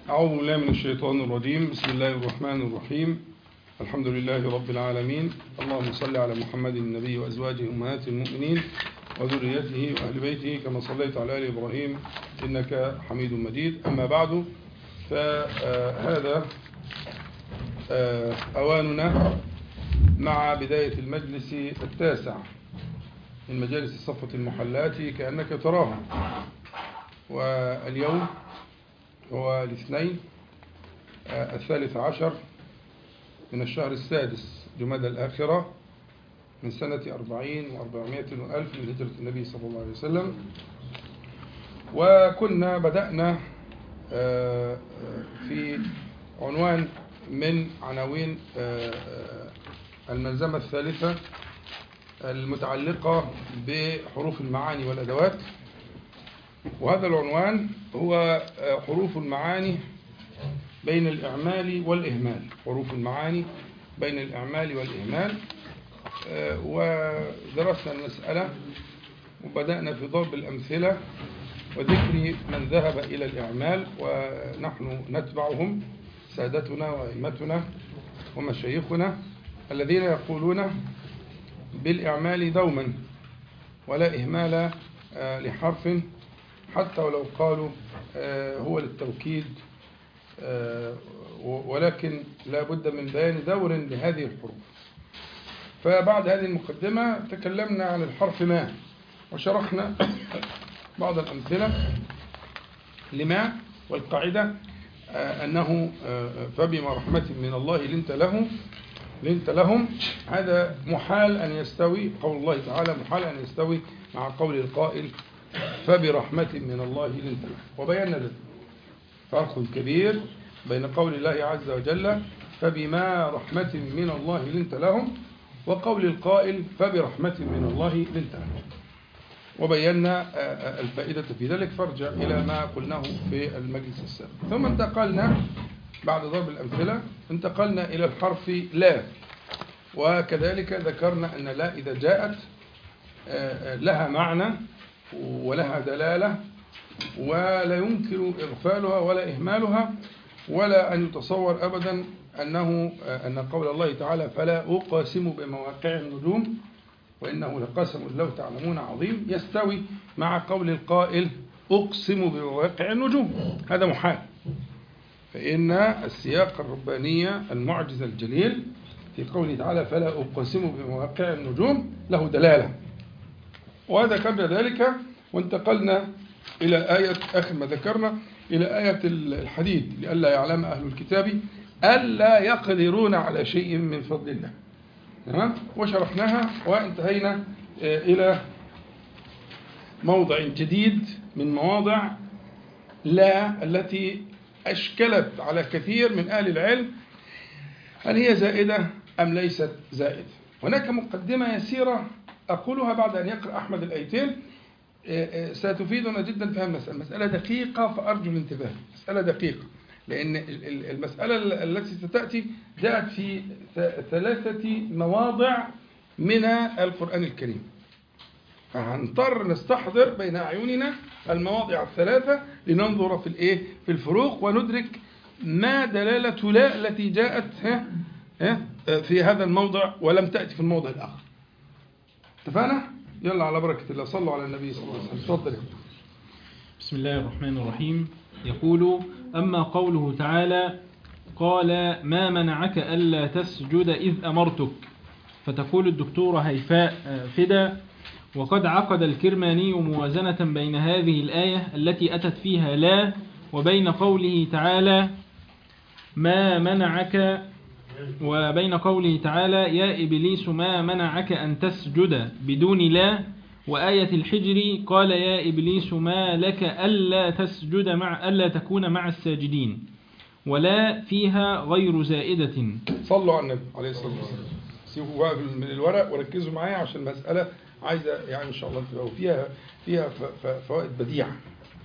أعوذ بالله من الشيطان الرجيم بسم الله الرحمن الرحيم الحمد لله رب العالمين اللهم صل على محمد النبي وأزواجه أمهات المؤمنين وذريته وأهل بيته كما صليت على آل إبراهيم إنك حميد مجيد أما بعد فهذا أواننا مع بداية المجلس التاسع من مجالس الصفة المحلات كأنك تراها واليوم هو الاثنين الثالث عشر من الشهر السادس جماد الآخرة من سنة أربعين وأربعمائة وألف من هجرة النبي صلى الله عليه وسلم وكنا بدأنا في عنوان من عناوين الملزمة الثالثة المتعلقة بحروف المعاني والأدوات وهذا العنوان هو حروف المعاني بين الإعمال والإهمال حروف المعاني بين الإعمال والإهمال ودرسنا المسألة وبدأنا في ضرب الأمثلة وذكر من ذهب إلى الإعمال ونحن نتبعهم سادتنا وأئمتنا ومشايخنا الذين يقولون بالإعمال دوما ولا إهمال لحرف حتى ولو قالوا هو للتوكيد ولكن لا بد من بيان دور لهذه الحروف فبعد هذه المقدمة تكلمنا عن الحرف ما وشرحنا بعض الأمثلة لما والقاعدة أنه فبما رحمة من الله لنت له لنت لهم هذا محال أن يستوي قول الله تعالى محال أن يستوي مع قول القائل فبرحمة من الله لنت له وبينا ذلك فرق كبير بين قول الله عز وجل فبما رحمة من الله لنت لهم وقول القائل فبرحمة من الله لنت لهم وبينا الفائدة في ذلك فارجع إلى ما قلناه في المجلس السابق ثم انتقلنا بعد ضرب الأمثلة انتقلنا إلى الحرف لا وكذلك ذكرنا أن لا إذا جاءت لها معنى ولها دلالة ولا يمكن إغفالها ولا إهمالها ولا أن يتصور أبدا أنه أن قول الله تعالى فلا أقسم بمواقع النجوم وإنه لقسم لو تعلمون عظيم يستوي مع قول القائل أقسم بمواقع النجوم هذا محال فإن السياق الرباني المعجز الجليل في قوله تعالى فلا أقسم بمواقع النجوم له دلالة وذكرنا ذلك وانتقلنا إلى آية آخر ما ذكرنا إلى آية الحديد لئلا يعلم أهل الكتاب ألا يقدرون على شيء من فضل الله تمام وشرحناها وانتهينا إلى موضع جديد من مواضع لا التي أشكلت على كثير من أهل العلم هل هي زائدة أم ليست زائدة هناك مقدمة يسيرة أقولها بعد أن يقرأ أحمد الأيتين ستفيدنا جدا في هذه المسألة مسألة دقيقة فأرجو الانتباه مسألة دقيقة لأن المسألة التي ستأتي جاءت في ثلاثة مواضع من القرآن الكريم فهنضطر نستحضر بين أعيننا المواضع الثلاثة لننظر في الإيه في الفروق وندرك ما دلالة لا التي جاءت ها ها في هذا الموضع ولم تأتي في الموضع الآخر اتفقنا؟ يلا على بركة الله صلوا على النبي صلى الله عليه وسلم تفضل بسم الله الرحمن الرحيم يقول أما قوله تعالى قال ما منعك ألا تسجد إذ أمرتك فتقول الدكتورة هيفاء فدا وقد عقد الكرماني موازنة بين هذه الآية التي أتت فيها لا وبين قوله تعالى ما منعك وبين قوله تعالى يا إبليس ما منعك أن تسجد بدون لا وآية الحجر قال يا إبليس ما لك ألا تسجد مع ألا تكون مع الساجدين ولا فيها غير زائدة صلوا على النبي عليه الصلاة والسلام سيبوا من الورق وركزوا معايا عشان المسألة عايزة يعني إن شاء الله تبقى فيها فيها فوائد بديعة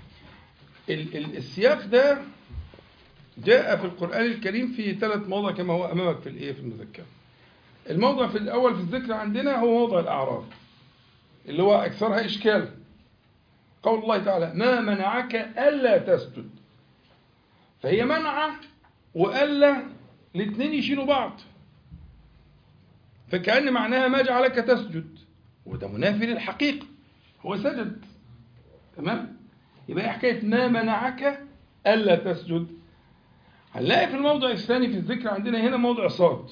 السياق ده جاء في القرآن الكريم في ثلاث مواضع كما هو أمامك في الإيه في المذكرة الموضع في الأول في الذكر عندنا هو موضع الأعراف اللي هو أكثرها إشكال قول الله تعالى ما منعك ألا تسجد فهي منعة وألا الاثنين يشيلوا بعض فكأن معناها ما جعلك تسجد وده منافي للحقيقة هو سجد تمام يبقى ايه حكاية ما منعك ألا تسجد هنلاقي في الموضع الثاني في الذكر عندنا هنا موضع صاد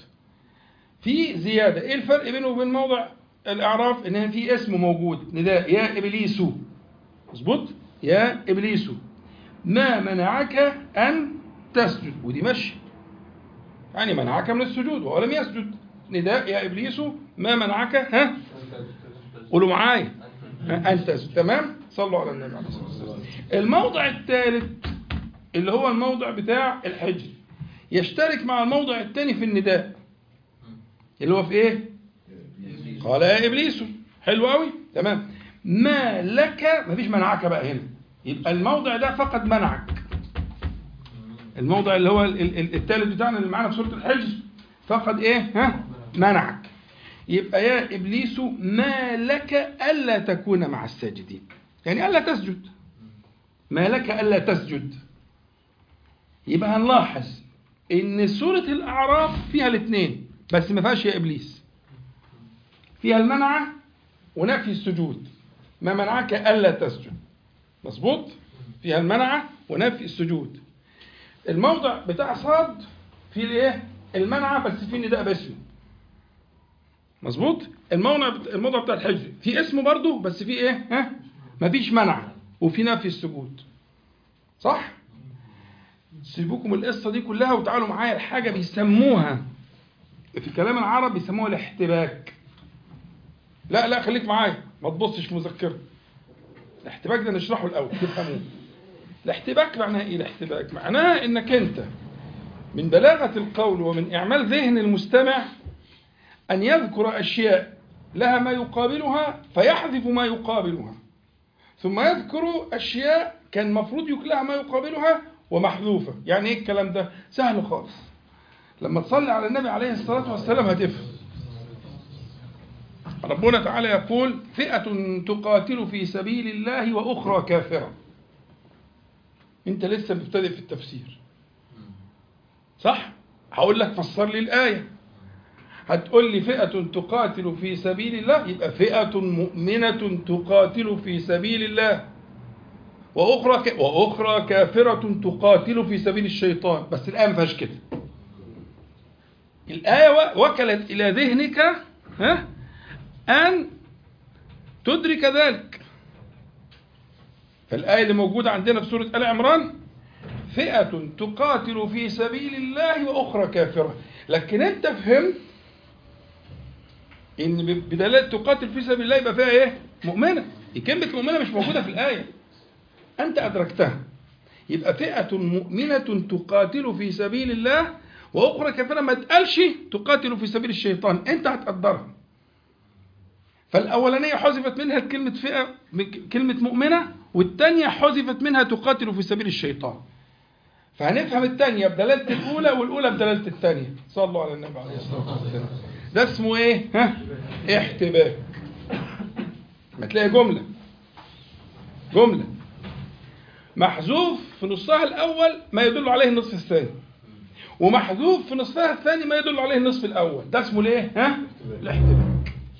في زيادة ايه الفرق بينه وبين موضع الإعراف إن في اسم موجود نداء يا إبليس مظبوط يا إبليس ما منعك أن تسجد ودي مشي يعني منعك من السجود وهو لم يسجد نداء يا إبليس ما منعك ها قولوا معايا ها؟ أن تسجد تمام صلوا على النبي عليه الصلاة والسلام الموضع الثالث اللي هو الموضع بتاع الحجر يشترك مع الموضع الثاني في النداء اللي هو في ايه قال يا ابليس حلو قوي تمام ما لك مفيش منعك بقى هنا يبقى الموضع ده فقط منعك الموضع اللي هو ال- ال- الثالث بتاعنا اللي معانا في سوره الحجر فقد ايه ها منعك يبقى يا ابليس ما لك الا تكون مع الساجدين يعني الا تسجد ما لك الا تسجد يبقى هنلاحظ ان سوره الاعراف فيها الاثنين بس ما فيهاش يا ابليس فيها المنع ونفي السجود ما منعك الا تسجد مظبوط فيها المنع ونفي السجود الموضع بتاع صاد فيه الايه المنع بس فيه نداء باسمه مظبوط الموضع الموضع بتاع الحجر في اسمه برضه بس فيه ايه ها مفيش منع وفي نفي السجود صح سيبوكم القصه دي كلها وتعالوا معايا الحاجه بيسموها في كلام العرب بيسموها الاحتباك لا لا خليك معايا ما تبصش في مذكره الاحتباك ده نشرحه الاول تفهموه الاحتباك معناه ايه الاحتباك معناه انك انت من بلاغه القول ومن اعمال ذهن المستمع ان يذكر اشياء لها ما يقابلها فيحذف ما يقابلها ثم يذكر اشياء كان المفروض لها ما يقابلها ومحذوفه يعني ايه الكلام ده سهل خالص لما تصلي على النبي عليه الصلاه والسلام هتفهم ربنا تعالى يقول فئة تقاتل في سبيل الله وأخرى كافرة أنت لسه مبتدئ في التفسير صح؟ هقول لك فسر لي الآية هتقول لي فئة تقاتل في سبيل الله يبقى فئة مؤمنة تقاتل في سبيل الله وأخرى ك... وأخرى كافرة تقاتل في سبيل الشيطان بس الآية ما فيهاش كده الآية وكلت إلى ذهنك ها أن تدرك ذلك فالآية اللي موجودة عندنا في سورة آل عمران فئة تقاتل في سبيل الله وأخرى كافرة لكن أنت فهمت إن بدلالة تقاتل في سبيل الله يبقى فيها إيه؟ مؤمنة كلمة مؤمنة مش موجودة في الآية أنت أدركتها يبقى فئة مؤمنة تقاتل في سبيل الله وأخرى كافرة ما تقالش تقاتل في سبيل الشيطان أنت هتقدرها فالأولانية حذفت منها كلمة فئة كلمة مؤمنة والثانية حذفت منها تقاتل في سبيل الشيطان فهنفهم الثانية بدلالة الأولى والأولى بدلالة الثانية صلوا على النبي عليه الصلاة والسلام ده اسمه إيه؟ ها؟ احتباك ما تلاقي جملة جملة محذوف في نصها الأول ما يدل عليه النصف الثاني ومحذوف في نصفها الثاني ما يدل عليه النصف الأول ده اسمه الايه؟ ها؟ الاحتباك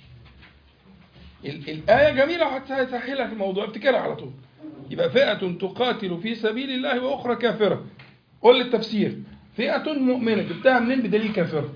الآية جميلة وهتسهلها في الموضوع افتكرها على طول يبقى فئة تقاتل في سبيل الله وأخرى كافرة قول لي التفسير فئة مؤمنة جبتها منين بدليل كافرة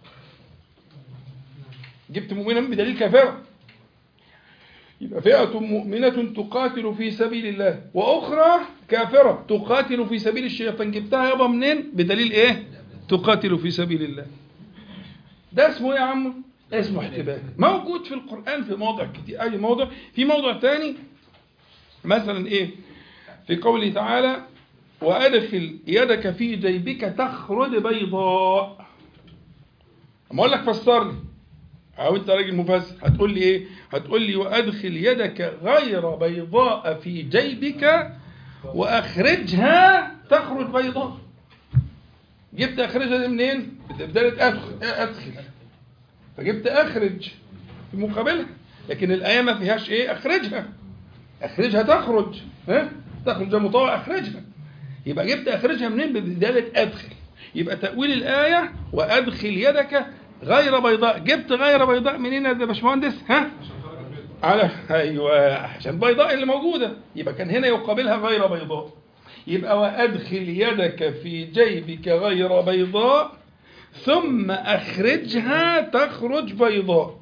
جبت مؤمنة من بدليل كافرة يبقى فئة مؤمنة تقاتل في سبيل الله وأخرى كافرة تقاتل في سبيل الشيطان جبتها يابا منين بدليل إيه تقاتل في سبيل الله ده اسمه إيه يا عمو اسمه احتباك موجود في القرآن في مواضع كتير أي موضع في موضع تاني مثلا إيه في قوله تعالى وأدخل يدك في جيبك تخرج بيضاء أما أقول لك فسر لي أو أنت راجل مفسر هتقول لي إيه هتقول لي وأدخل يدك غير بيضاء في جيبك وأخرجها تخرج بيضاء جبت أخرجها دي منين؟ بداية أدخل أدخل فجبت اخرج في مقابلها لكن الايه ما فيهاش ايه اخرجها اخرجها تخرج ها تخرج ده مطوع اخرجها يبقى جبت اخرجها منين بدلاله ادخل يبقى تاويل الايه وادخل يدك غير بيضاء جبت غير بيضاء منين يا باشمهندس ها على ايوه عشان بيضاء اللي موجوده يبقى كان هنا يقابلها غير بيضاء يبقى وادخل يدك في جيبك غير بيضاء ثم اخرجها تخرج بيضاء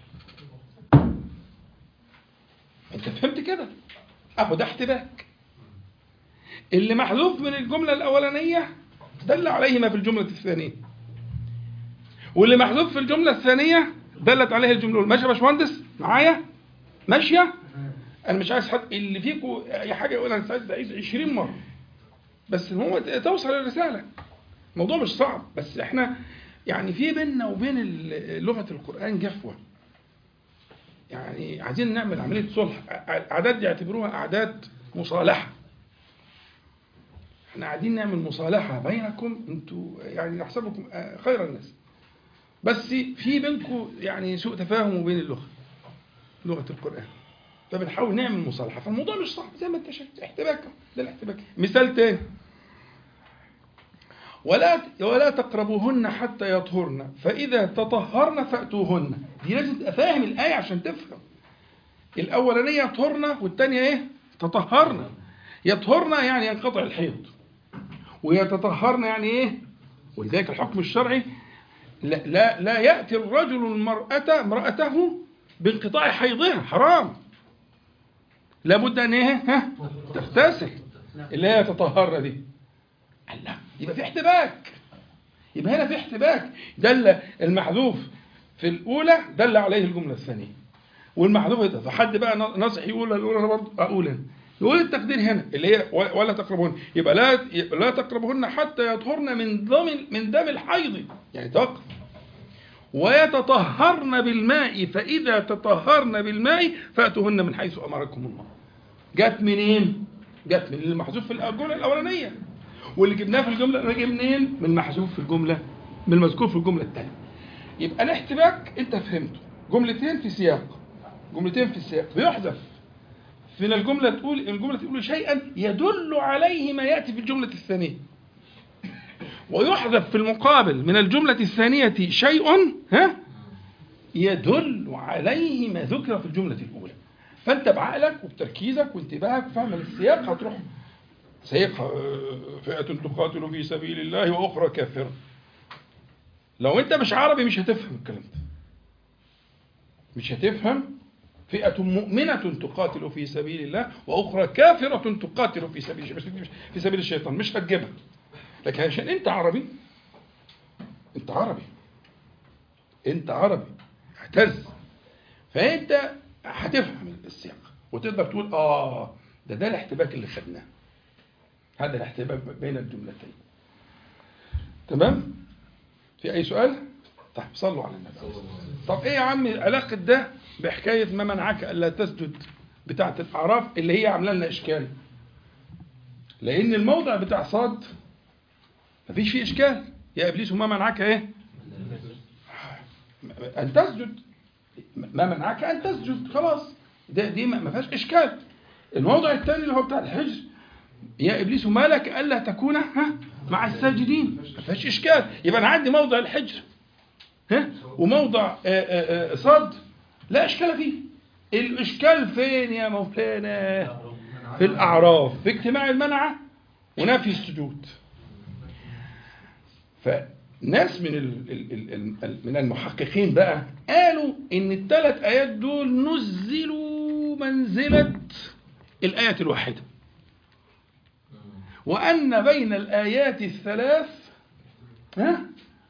انت فهمت كده اهو ده احتباك اللي محذوف من الجمله الاولانيه دل عليه ما في الجمله الثانيه واللي محذوف في الجمله الثانيه دلت عليه الجمله الاولى ماشي يا باشمهندس معايا ماشيه انا مش عايز حد اللي فيكم اي حاجه يقول انا عايز اعيد 20 مره بس هو توصل الرساله الموضوع مش صعب بس احنا يعني في بيننا وبين ال- لغه القران جفوه يعني عايزين نعمل عمليه صلح اعداد يعتبروها اعداد مصالحه احنا قاعدين نعمل مصالحه بينكم انتوا يعني نحسبكم آه، خير الناس بس في بينكم يعني سوء تفاهم وبين اللغه لغه القران فبنحاول نعمل مصالحه فالموضوع مش صعب زي ما انت شايف احتباك ده الاحتباك مثال تاني ولا ولا تقربوهن حتى يطهرن فإذا تطهرن فأتوهن دي لازم تبقى فاهم الآية عشان تفهم الأولانية يطهرن والثانية إيه؟ تطهرن يطهرن يعني ينقطع الحيض ويتطهرن يعني إيه؟ ولذلك الحكم الشرعي لا, لا, لا يأتي الرجل المرأة امرأته بانقطاع حيضها حرام لابد أن إيه؟ ها؟ تغتسل اللي هي تطهرن دي الله يبقى في احتباك يبقى هنا في احتباك دل المحذوف في الأولى دل عليه الجملة الثانية والمحذوف ده فحد بقى نصح يقول الأولى أنا برضه أقول أنا يقول التقدير هنا اللي هي ولا تقربهن يبقى لا لا تقربهن حتى يطهرن من دم من دم الحيض يعني توقف ويتطهرن بالماء فإذا تطهرن بالماء فأتوهن من حيث أمركم الله جت منين؟ جت من المحذوف في الجملة الأولانية واللي جبناه في الجملة أنا جاي منين؟ من المحذوف في الجملة من المذكور في الجملة الثانية يبقى الاحتباك أنت فهمته جملتين في سياق جملتين في السياق بيحذف من الجملة تقول الجملة تقول شيئا يدل عليه ما يأتي في الجملة الثانية ويحذف في المقابل من الجملة الثانية شيء ها يدل عليه ما ذكر في الجملة الأولى فأنت بعقلك وبتركيزك وانتباهك وفهم السياق هتروح سيق فئة تقاتل في سبيل الله وأخرى كافرة لو أنت مش عربي مش هتفهم الكلام ده مش هتفهم فئة مؤمنة تقاتل في سبيل الله وأخرى كافرة تقاتل في سبيل في سبيل الشيطان مش هتجيبها لكن عشان أنت عربي أنت عربي أنت عربي اعتز فأنت هتفهم السياق وتقدر تقول آه ده ده الاحتباك اللي خدناه هذا الاحتباك بين الجملتين تمام في أي سؤال؟ طيب صلوا على النبي طب ايه يا عم علاقة ده بحكاية ما منعك ألا تسجد بتاعة الأعراف اللي هي عاملة لنا إشكال لأن الموضع بتاع صاد مفيش فيه إشكال يا إبليس ما منعك إيه أن تسجد ما منعك أن تسجد خلاص ده دي ما فيهاش إشكال الموضع الثاني اللي هو بتاع الحجر يا إبليس ما لك ألا تكون ها مع الساجدين ما فيهاش إشكال يبقى أنا عندي موضع الحجر ها وموضع آآ آآ صد لا اشكال فيه الاشكال فين يا مولانا في الاعراف في اجتماع المنعه ونفي السجود فناس من ال ال ال من المحققين بقى قالوا ان الثلاث ايات دول نزلوا منزله الايه الواحده وان بين الايات الثلاث ها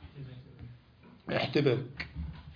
احتباك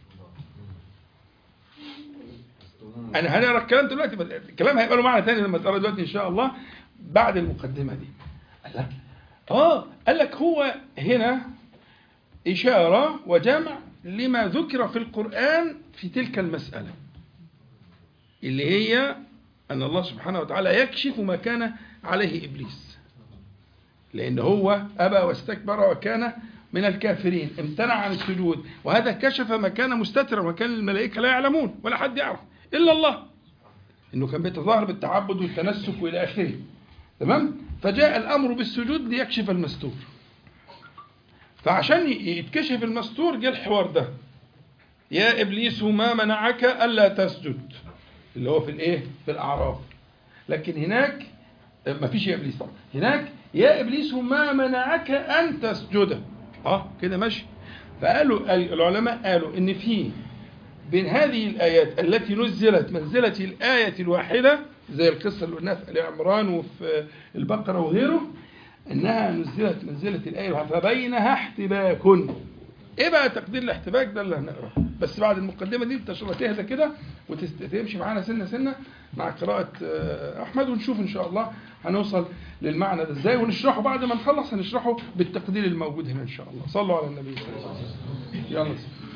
انا هنقرا الكلام دلوقتي بس الكلام هيبقى له معنى ثاني لما تقرا دلوقتي ان شاء الله بعد المقدمه دي قال اه قال لك هو هنا اشاره وجمع لما ذكر في القران في تلك المساله اللي هي ان الله سبحانه وتعالى يكشف ما كان عليه ابليس لان هو ابى واستكبر وكان من الكافرين امتنع عن السجود وهذا كشف ما كان مستترا وكان الملائكة لا يعلمون ولا حد يعرف إلا الله إنه كان بيتظاهر بالتعبد والتنسك وإلى آخره تمام فجاء الأمر بالسجود ليكشف المستور فعشان يتكشف المستور جه الحوار ده يا إبليس ما منعك ألا تسجد اللي هو في الإيه؟ في الأعراف لكن هناك ما فيش يا إبليس طبعا هناك يا إبليس ما منعك أن تسجد اه كده ماشي فقالوا العلماء قالوا ان في بين هذه الآيات التي نزلت منزلة الآية الواحدة زي القصة اللي قلناها في آل عمران وفي البقرة وغيره إنها نزلت منزلة الآية الواحدة فبينها احتباك إيه بقى تقدير الاحتباك ده اللي هنقراه بس بعد المقدمة دي أنت شغلة تهدى كده وتمشي معانا سنة سنة مع قراءة أحمد ونشوف إن شاء الله هنوصل للمعنى ده إزاي ونشرحه بعد ما نخلص هنشرحه بالتقدير الموجود هنا إن شاء الله صلوا على النبي صلى الله عليه وسلم يلا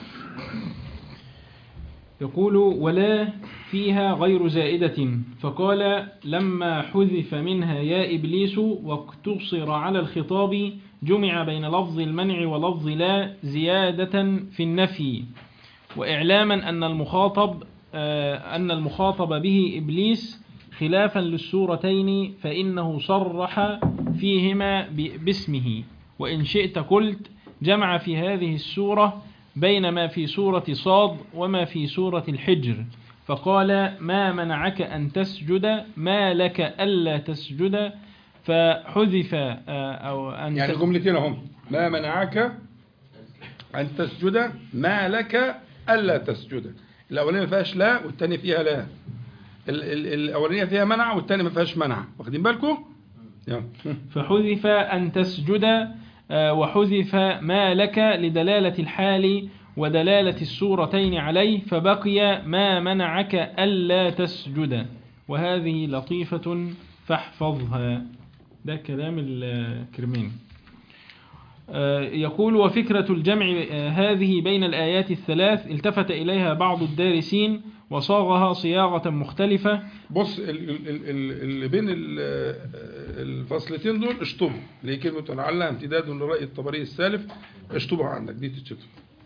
يقول ولا فيها غير زائدة فقال لما حذف منها يا إبليس واقتصر على الخطاب جمع بين لفظ المنع ولفظ لا زيادة في النفي وإعلاما أن المخاطب أن المخاطب به إبليس خلافا للسورتين فإنه صرح فيهما باسمه وإن شئت قلت جمع في هذه السورة بين ما في سورة صاد وما في سورة الحجر فقال ما منعك أن تسجد ما لك ألا تسجد فحذف أو أن يعني جملتين هم ما منعك أن تسجد ما لك ألا تسجد الأولانية ما فيهاش لا والثانية فيها لا الأولانية فيها منع والثانية ما فيهاش منع واخدين بالكم؟ فحذف أن تسجد وحذف ما لك لدلالة الحال ودلالة السورتين عليه فبقي ما منعك ألا تسجد وهذه لطيفة فاحفظها ده كلام الكرمين يقول وفكرة الجمع هذه بين الآيات الثلاث التفت إليها بعض الدارسين وصاغها صياغة مختلفة بص اللي بين الفصلتين دول اشطبوا اللي هي كلمة لعلها امتداد لرأي الطبري السالف اشطبها عندك دي تتشطب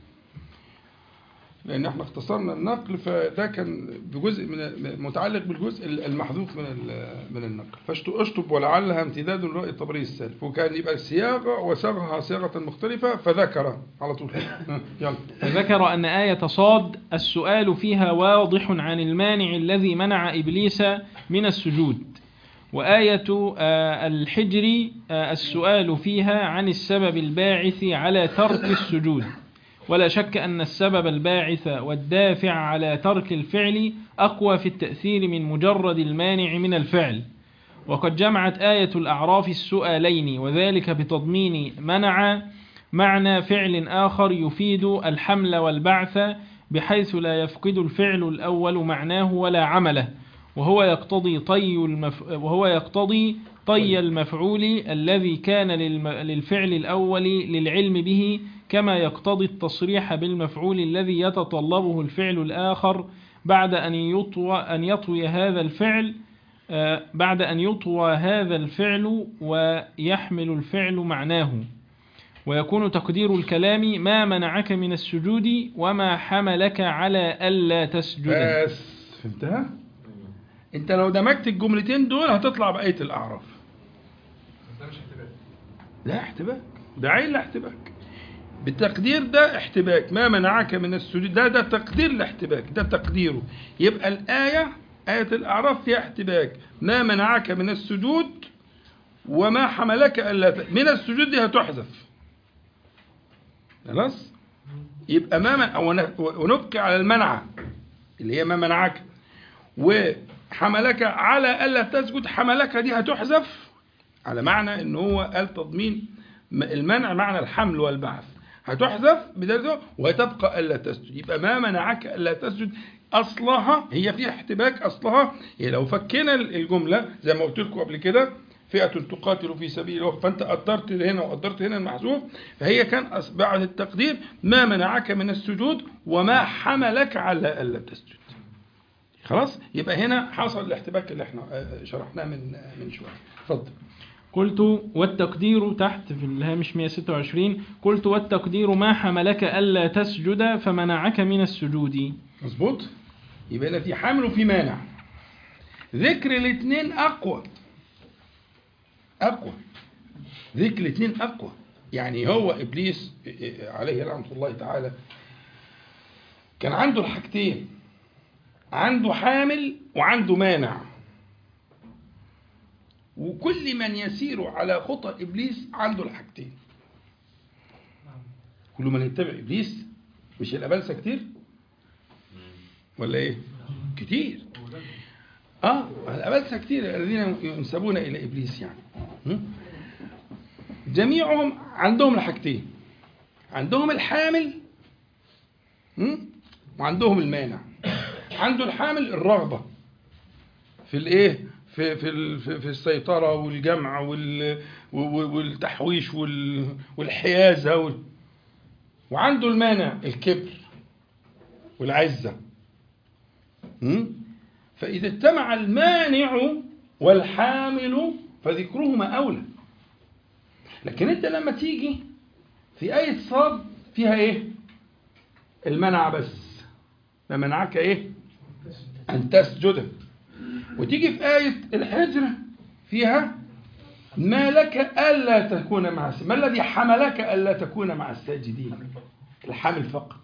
لأن احنا اختصرنا النقل فده كان بجزء من متعلق بالجزء المحذوف من من النقل فاشطب ولعلها امتداد لرأي الطبري السالف وكان يبقى الصياغة وصاغها صياغة مختلفة فذكر على طول يلا ذكر أن آية صاد السؤال فيها واضح عن المانع الذي منع إبليس من السجود وآية الحجر السؤال فيها عن السبب الباعث على ترك السجود ولا شك أن السبب الباعث والدافع على ترك الفعل أقوى في التأثير من مجرد المانع من الفعل وقد جمعت آية الأعراف السؤالين وذلك بتضمين منع معنى فعل آخر يفيد الحمل والبعث بحيث لا يفقد الفعل الأول معناه ولا عمله وهو يقتضي طي المف... وهو يقتضي طي المفعول الذي كان للم... للفعل الأول للعلم به كما يقتضي التصريح بالمفعول الذي يتطلبه الفعل الآخر بعد أن يطوى أن يطوي هذا الفعل بعد أن يطوى هذا الفعل ويحمل الفعل معناه ويكون تقدير الكلام ما منعك من السجود وما حملك على ألا تسجد بس فهمتها؟ انت لو دمجت الجملتين دول هتطلع بآية الأعراف لا احتباك ده عين احتباك بالتقدير ده احتباك ما منعك من السجود ده ده تقدير الاحتباك ده تقديره يبقى الآية آية الأعراف فيها احتباك ما منعك من السجود وما حملك ألا ت... من السجود دي هتحذف خلاص يبقى ما من... ونبقي على المنع اللي هي ما منعك وحملك على ألا تسجد حملك دي هتحذف على معنى ان هو قال تضمين المنع معنى الحمل والبعث هتحذف بدلته وتبقى ألا تسجد يبقى ما منعك ألا تسجد أصلها هي فيها احتباك أصلها هي لو فكينا الجملة زي ما قلت لكم قبل كده فئة تقاتل في سبيل الله فأنت قدرت هنا وقدرت هنا المحذوف فهي كان بعد التقدير ما منعك من السجود وما حملك على ألا تسجد خلاص يبقى هنا حصل الاحتباك اللي احنا شرحناه من من شويه اتفضل قلت والتقدير تحت في الهامش 126 قلت والتقدير ما حملك ألا تسجد فمنعك من السجود مظبوط يبقى هنا في حمل وفي مانع ذكر الاثنين أقوى أقوى ذيك الاثنين أقوى يعني هو إبليس عليه لعنة الله تعالى كان عنده الحاجتين عنده حامل وعنده مانع وكل من يسير على خطى إبليس عنده الحاجتين كل من يتبع إبليس مش الأبلسة كتير ولا إيه كتير آه الأبلسة كتير الذين ينسبون إلى إبليس يعني م? جميعهم عندهم الحاجتين عندهم الحامل م? وعندهم المانع عنده الحامل الرغبة في الايه في في ال- في في السيطرة والجمع وال والتحويش وال- والحيازة وال- وعنده المانع الكبر والعزة م? فإذا اجتمع المانع والحامل فذكرهما أولى لكن أنت لما تيجي في آية صاد فيها إيه؟ المنع بس ما منعك إيه؟ أن تسجد وتيجي في آية الحجر فيها ما لك ألا تكون مع الساجدين ما الذي حملك ألا تكون مع الساجدين الحامل فقط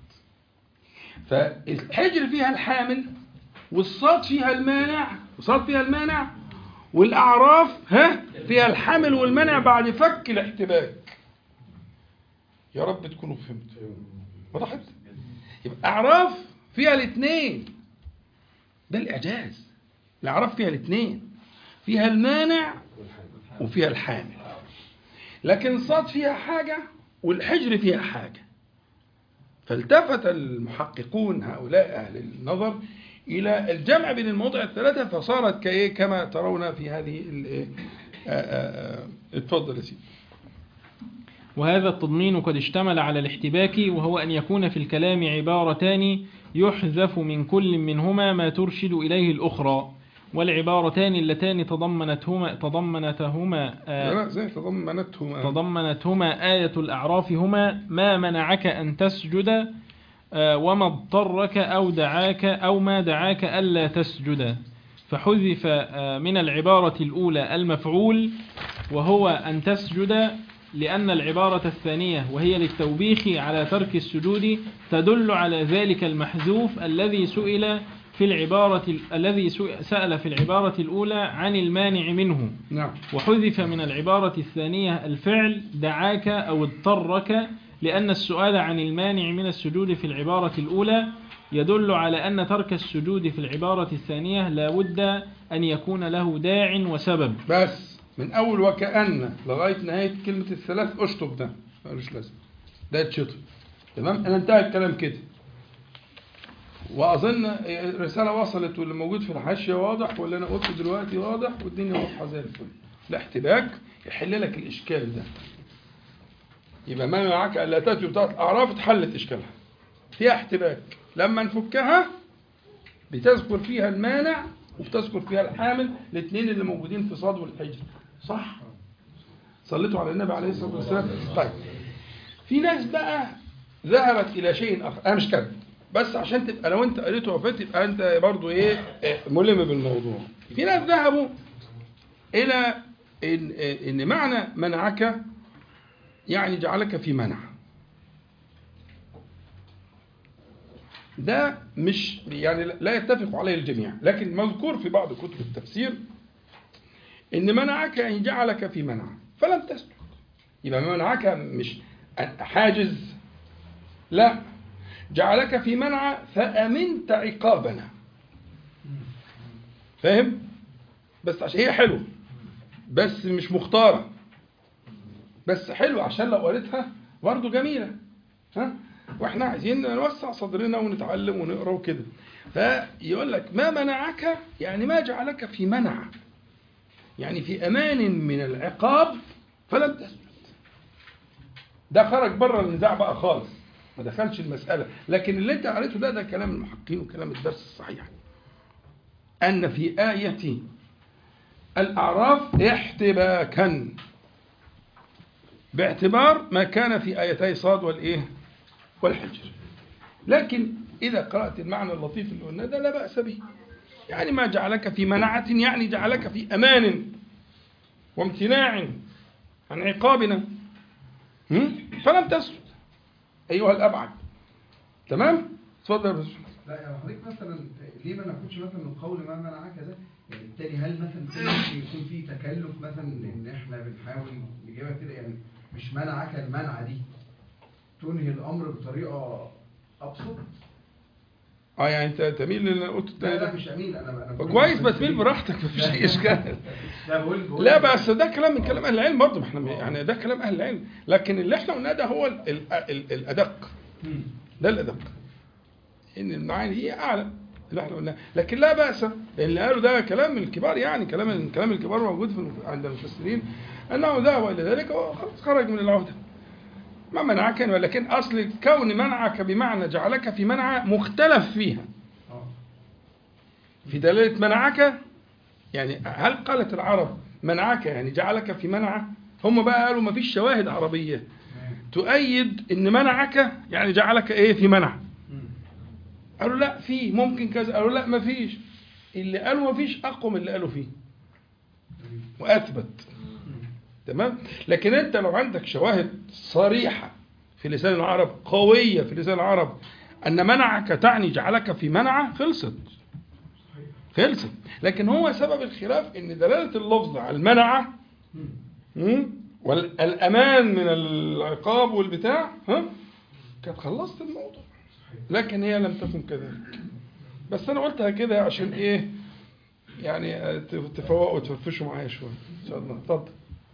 فالحجر فيها الحامل والصاد فيها المانع والصاد فيها المانع والأعراف ها فيها الحامل والمنع بعد فك الاحتباك يا رب تكونوا فهمتوا وضحت يبقى أعراف فيها الاثنين ده الإعجاز الأعراف فيها الاثنين فيها المانع وفيها الحامل لكن صاد فيها حاجة والحجر فيها حاجة فالتفت المحققون هؤلاء أهل النظر إلى الجمع بين المواضع الثلاثة فصارت كإيه كما ترون في هذه الإيه آه، آه، آه، اتفضل يا سيدي وهذا التضمين قد اشتمل على الاحتباك وهو أن يكون في الكلام عبارتان يحذف من كل منهما ما ترشد إليه الأخرى والعبارتان اللتان تضمنتهما تضمنتهما آه، لا زي تضمنتهما تضمنتهما آية الأعراف هما ما منعك أن تسجد آه، وما اضطرك أو دعاك أو ما دعاك ألا تسجد فحذف آه، من العبارة الأولى المفعول وهو أن تسجد لأن العبارة الثانية وهي للتوبيخ على ترك السجود تدل على ذلك المحذوف الذي سئل في العبارة الذي سأل في العبارة الأولى عن المانع منه نعم وحذف من العبارة الثانية الفعل دعاك أو اضطرك لأن السؤال عن المانع من السجود في العبارة الأولى يدل على أن ترك السجود في العبارة الثانية لا بد أن يكون له داع وسبب بس من أول وكأن لغاية نهاية كلمة الثلاث أشطب ده ملوش لازمة ده يتشطب تمام أنا انتهى الكلام كده وأظن الرسالة وصلت واللي موجود في الحاشية واضح واللي أنا قلته دلوقتي واضح والدنيا واضحة زي الفل الاحتباك يحل لك الإشكال ده يبقى ما معك ألا تأتي بتاعت الأعراف اتحلت إشكالها فيها احتباك لما نفكها بتذكر فيها المانع وبتذكر فيها الحامل الاثنين اللي موجودين في صاد والحجر صح صليتوا على النبي عليه الصلاة والسلام طيب في ناس بقى ذهبت إلى شيء آخر أنا مش كده بس عشان تبقى لو أنت قريته وفات يبقى أنت برضو إيه إيه، ملم بالموضوع في ناس ذهبوا إلى إن, إن معنى منعك يعني جعلك في منع ده مش يعني لا يتفق عليه الجميع لكن مذكور في بعض كتب التفسير ان منعك ان جعلك في منع فلم تسجد يبقى منعك مش حاجز لا جعلك في منع فامنت عقابنا فاهم بس عشان هي حلوه بس مش مختاره بس حلوه عشان لو قريتها برضه جميله ها واحنا عايزين نوسع صدرنا ونتعلم ونقرا وكده فيقول لك ما منعك يعني ما جعلك في منع يعني في امان من العقاب فلم تسجد ده خرج بره النزاع بقى خالص ما دخلش المساله لكن اللي انت قريته ده ده كلام المحققين وكلام الدرس الصحيح ان في ايه الاعراف احتباكا باعتبار ما كان في ايتي صاد والايه والحجر لكن إذا قرأت المعنى اللطيف اللي قلنا ده لا بأس به يعني ما جعلك في منعة يعني جعلك في أمان وامتناع عن عقابنا هم؟ فلم تسجد أيها الأبعد تمام؟ اتفضل يا باشمهندس. لا يعني حضرتك مثلا ليه ما ناخدش مثلا من قول ما منعك ده يعني بالتالي هل مثلا في ممكن يكون في تكلف مثلا ان احنا بنحاول نجيبها كده يعني مش منعك المنعه دي تنهي الامر بطريقه ابسط اه يعني انت تميل للي انا قلته لا التاني لا ده مش امين انا انا بقول- كويس بس ميل براحتك مفيش اي اشكال لا بقول بقول لا بس ده كلام من كلام اهل العلم برضه ما احنا يعني ده كلام اهل العلم لكن اللي احنا قلناه ده هو ال ال ال الادق ده الادق ان المعاني هي اعلى اللي احنا قلناه لكن لا باس اللي قالوا ده كلام من الكبار يعني كلام من كلام الكبار موجود في الم- عند المفسرين انه ذهب الى ذلك وخلاص خرج من العهده ما منعك ولكن اصل كون منعك بمعنى جعلك في منع مختلف فيها اه في دلالة منعك يعني هل قالت العرب منعك يعني جعلك في منع هم بقى قالوا ما فيش شواهد عربية تمام. تؤيد ان منعك يعني جعلك ايه في منع قالوا لا في ممكن كذا قالوا لا ما فيش اللي قالوا ما فيش اقوى من اللي قالوا فيه واثبت تمام لكن انت لو عندك شواهد صريحة في لسان العرب قوية في لسان العرب ان منعك تعني جعلك في منع خلصت خلصت لكن هو سبب الخلاف ان دلالة اللفظ على المنع مم، والامان من العقاب والبتاع ها كانت خلصت الموضوع لكن هي لم تكن كذلك بس انا قلتها كده عشان ايه يعني آه، تفوقوا وتفرفشوا معايا شويه ان شاء الله اتفضل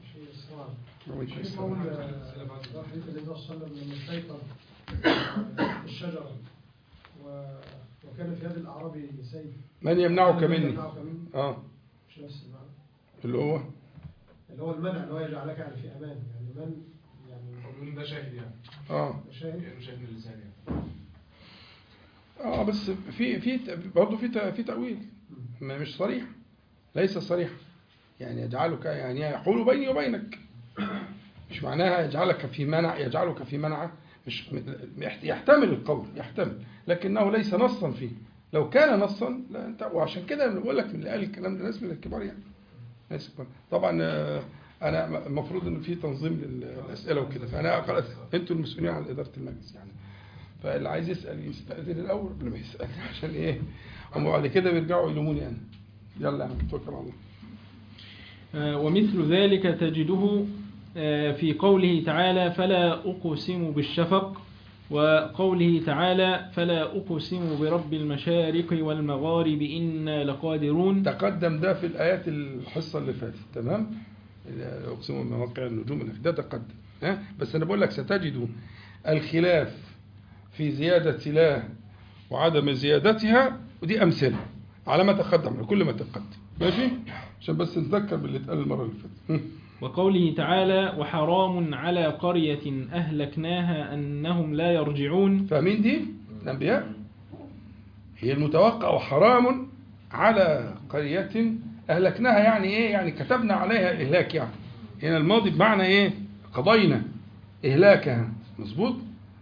وعليكم في السلام. قول حديث النبي صلى الله عليه وسلم لما استيقظ الشجرة و- وكان في يد الأعرابي سيف من يمنعك من مني يمنعك مني اه مش نفس المعنى اللي هو اللي هو المنع اللي هو يجعلك يعني في أمان يعني من يعني بيقولون ده شاهد يعني اه شاهد يعني شاهد من اللسان يعني اه بس في في برضه في ت- في تأويل ما مش صريح ليس صريح يعني يجعلك يعني يحول بيني وبينك مش معناها يجعلك في منع يجعلك في منع مش يحتمل القول يحتمل لكنه ليس نصا فيه لو كان نصا لا انت وعشان كده أنا بقول لك من اللي قال الكلام ده ناس من الكبار يعني ناس كبار طبعا آه، انا المفروض ان في تنظيم للاسئله وكده فانا خلاص انتوا المسؤولين عن اداره المجلس يعني فاللي عايز يسال يستاذن الاول قبل ما يسال عشان ايه هم بعد كده بيرجعوا يلوموني انا يلا يا عم توكل على الله آه، ومثل ذلك تجده آه، في قوله تعالى فلا أقسم بالشفق وقوله تعالى فلا أقسم برب المشارق والمغارب إنا لقادرون تقدم ده في الآيات الحصة اللي فاتت تمام أقسم بمواقع النجوم الأخ- ده تقدم ها بس أنا بقول لك ستجد الخلاف في زيادة لا وعدم زيادتها ودي أمثلة على ما تقدم على كل ما تقدم ماشي عشان بس نتذكر باللي اتقال المرة اللي فاتت هم. وقوله تعالى وحرام على قرية أهلكناها أنهم لا يرجعون فاهمين دي الأنبياء هي المتوقع وحرام على قرية أهلكناها يعني إيه يعني كتبنا عليها إهلاك يعني هنا الماضي بمعنى إيه قضينا إهلاكها مظبوط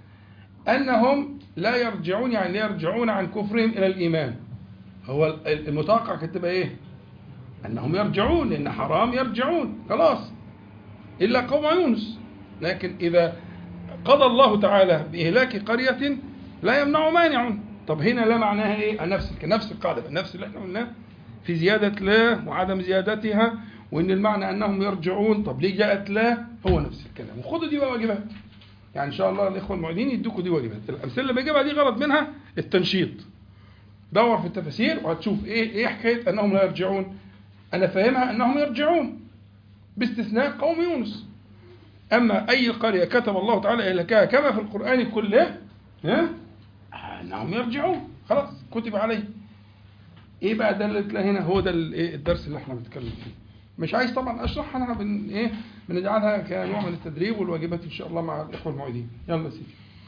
أنهم لا يرجعون يعني لا يرجعون عن كفرهم إلى الإيمان هو المتوقع كانت تبقى إيه أنهم يرجعون لأن حرام يرجعون خلاص إلا قوم يونس لكن إذا قضى الله تعالى بإهلاك قرية لا يمنع مانع طب هنا لا معناها إيه نفس نفس القاعدة نفس اللي احنا قلناه في زيادة لا وعدم زيادتها وإن المعنى أنهم يرجعون طب ليه جاءت لا هو نفس الكلام وخدوا دي بقى واجبات يعني إن شاء الله الإخوة المعيدين يدوكوا دي واجبات الأمثلة اللي بجيبها دي غرض منها التنشيط دور في التفاسير وهتشوف إيه إيه حكاية أنهم لا يرجعون أنا فاهمها أنهم يرجعون باستثناء قوم يونس أما أي قرية كتب الله تعالى إهلاكها كما في القرآن كله ها أنهم يرجعون خلاص كتب عليه إيه بقى ده اللي تلاقي هنا هو ده ال- إيه الدرس اللي احنا بنتكلم فيه مش عايز طبعا أشرحها أنا بن إيه بنجعلها كنوع من التدريب والواجبات إن شاء الله مع الإخوة المعيدين يلا يا سيدي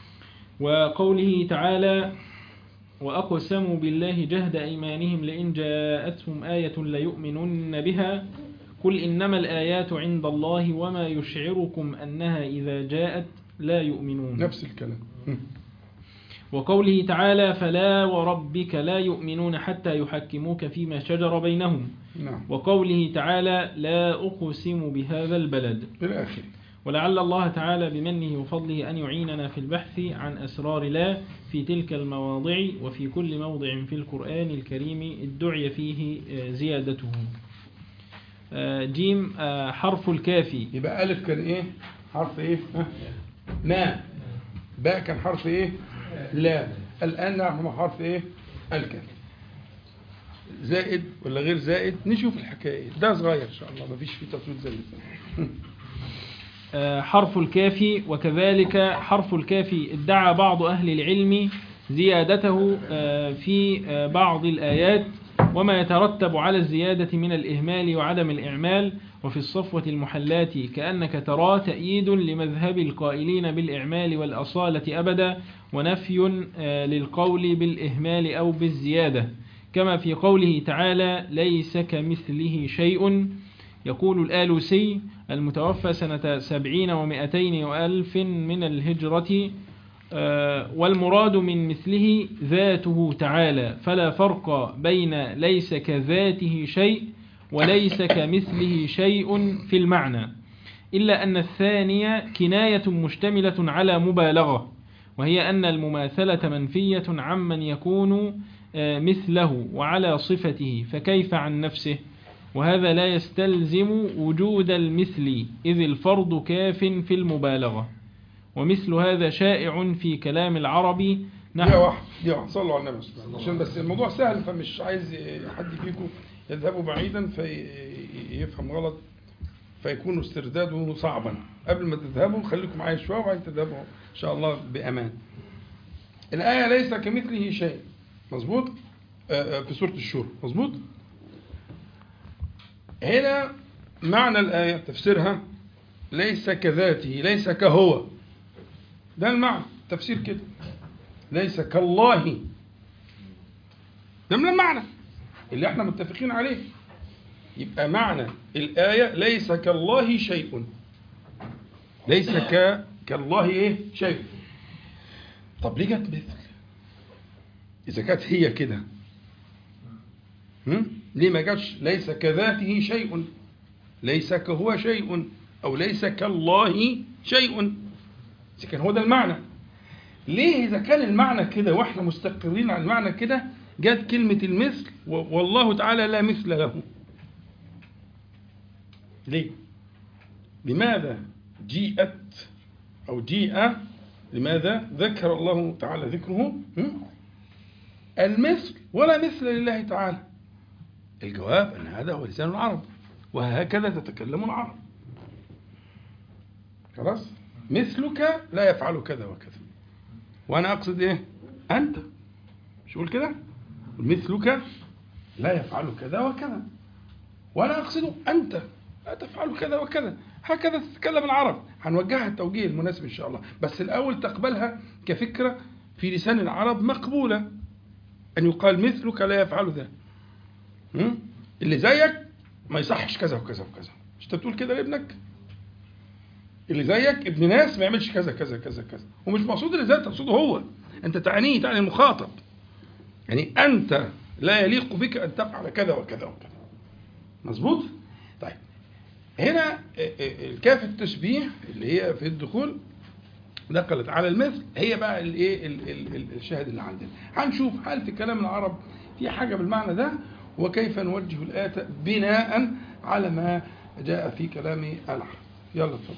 وقوله تعالى وأقسموا بالله جهد أيمانهم لئن جاءتهم آية ليؤمنن بها قل إنما الآيات عند الله وما يشعركم أنها إذا جاءت لا يؤمنون نفس الكلام هم. وقوله تعالى فلا وربك لا يؤمنون حتى يحكموك فيما شجر بينهم نعم وقوله تعالى لا أقسم بهذا البلد إلى آخره ولعل الله تعالى بمنه وفضله أن يعيننا في البحث عن أسرار لا في تلك المواضع وفي كل موضع في القرآن الكريم ادعي فيه آه، زيادته آه، جيم آه، حرف الكافي يبقى ألف كان إيه حرف إيه ها؟ ما باء كان حرف إيه لا الآن نحن حرف إيه الكاف زائد ولا غير زائد نشوف الحكاية ده صغير إن شاء الله مفيش فيه تطويل زي اللي آه، حرف الكاف وكذلك حرف الكاف ادعى بعض أهل العلم زيادته آه، في آه، بعض الآيات وما يترتب على الزيادة من الإهمال وعدم الإعمال وفي الصفوة المحلات كأنك ترى تأييد لمذهب القائلين بالإعمال والأصالة أبدا ونفي آه، للقول بالإهمال أو بالزيادة كما في قوله تعالى ليس كمثله شيء يقول الآلوسي المتوفى سنة سبعين ومائتين وألف من الهجرة آه، والمراد من مثله ذاته تعالى فلا فرق بين ليس كذاته شيء وليس كمثله شيء في المعنى إلا أن الثانية كناية مشتملة على مبالغة وهي أن المماثلة منفية عمن يكون آه، مثله وعلى صفته فكيف عن نفسه وهذا لا يستلزم وجود المثل إذ الفرض كاف في المبالغة ومثل هذا شائع في كلام العرب دي نحو واحد دي واحد صلوا على النبي صلى الله عليه وسلم عشان بس الموضوع سهل فمش عايز حد فيكم يذهبوا بعيدا فيفهم غلط فيكون استرداده صعبا قبل ما تذهبوا خليكم معايا شويه وبعدين تذهبوا ان شاء الله بامان الآية ليس كمثله شيء مظبوط آه، آه، في سورة الشورى مظبوط هنا معنى الآية تفسيرها ليس كذاته ليس كهو ده المعنى تفسير كده ليس كالله ده من المعنى اللي احنا متفقين عليه يبقى معنى الآية ليس كالله شيء ليس ك... كالله ايه شيء طب ليه جت مثل إذا كانت هي كده هم؟ ليه ما جاتش ليس كذاته شيء ليس كهو شيء أو ليس كالله شيء إذا كان هو ده المعنى ليه إذا كان المعنى كده وإحنا مستقرين على المعنى كده جت كلمة المثل و- والله تعالى لا مثل له ليه لماذا جيءت أو جيء لماذا ذكر الله تعالى ذكره هم؟ المثل ولا مثل لله تعالى الجواب أن هذا هو لسان العرب وهكذا تتكلم العرب خلاص مثلك لا يفعل كذا وكذا وأنا أقصد إيه أنت مش أقول كده مثلك لا يفعل كذا وكذا وأنا أقصد أنت لا تفعل كذا وكذا هكذا تتكلم العرب هنوجهها التوجيه المناسب إن شاء الله بس الأول تقبلها كفكرة في لسان العرب مقبولة أن يقال مثلك لا يفعل ذا م? اللي زيك ما يصحش كذا وكذا وكذا مش انت بتقول كده لابنك اللي زيك ابن ناس ما يعملش كذا كذا كذا كذا ومش مقصود اللي زيك تقصده هو انت تعنيه تعني المخاطب يعني انت لا يليق بك ان تفعل كذا وكذا وكذا مظبوط طيب هنا الكاف التشبيه اللي هي في الدخول نقلت على المثل هي بقى الايه ال- ال- ال- الشاهد اللي عندنا هنشوف هل في كلام العرب في حاجه بالمعنى ده وكيف نوجه الايه بناء على ما جاء في كلام العرب يلا اتفضل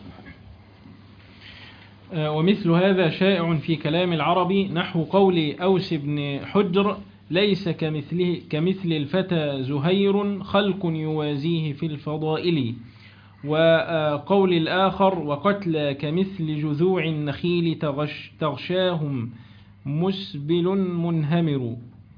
آه، ومثل هذا شائع في كلام العرب نحو قول أوس بن حجر ليس كمثله كمثل الفتى زهير خلق يوازيه في الفضائل وقول الآخر وقتل كمثل جذوع النخيل تغش تغشاهم مسبل منهمر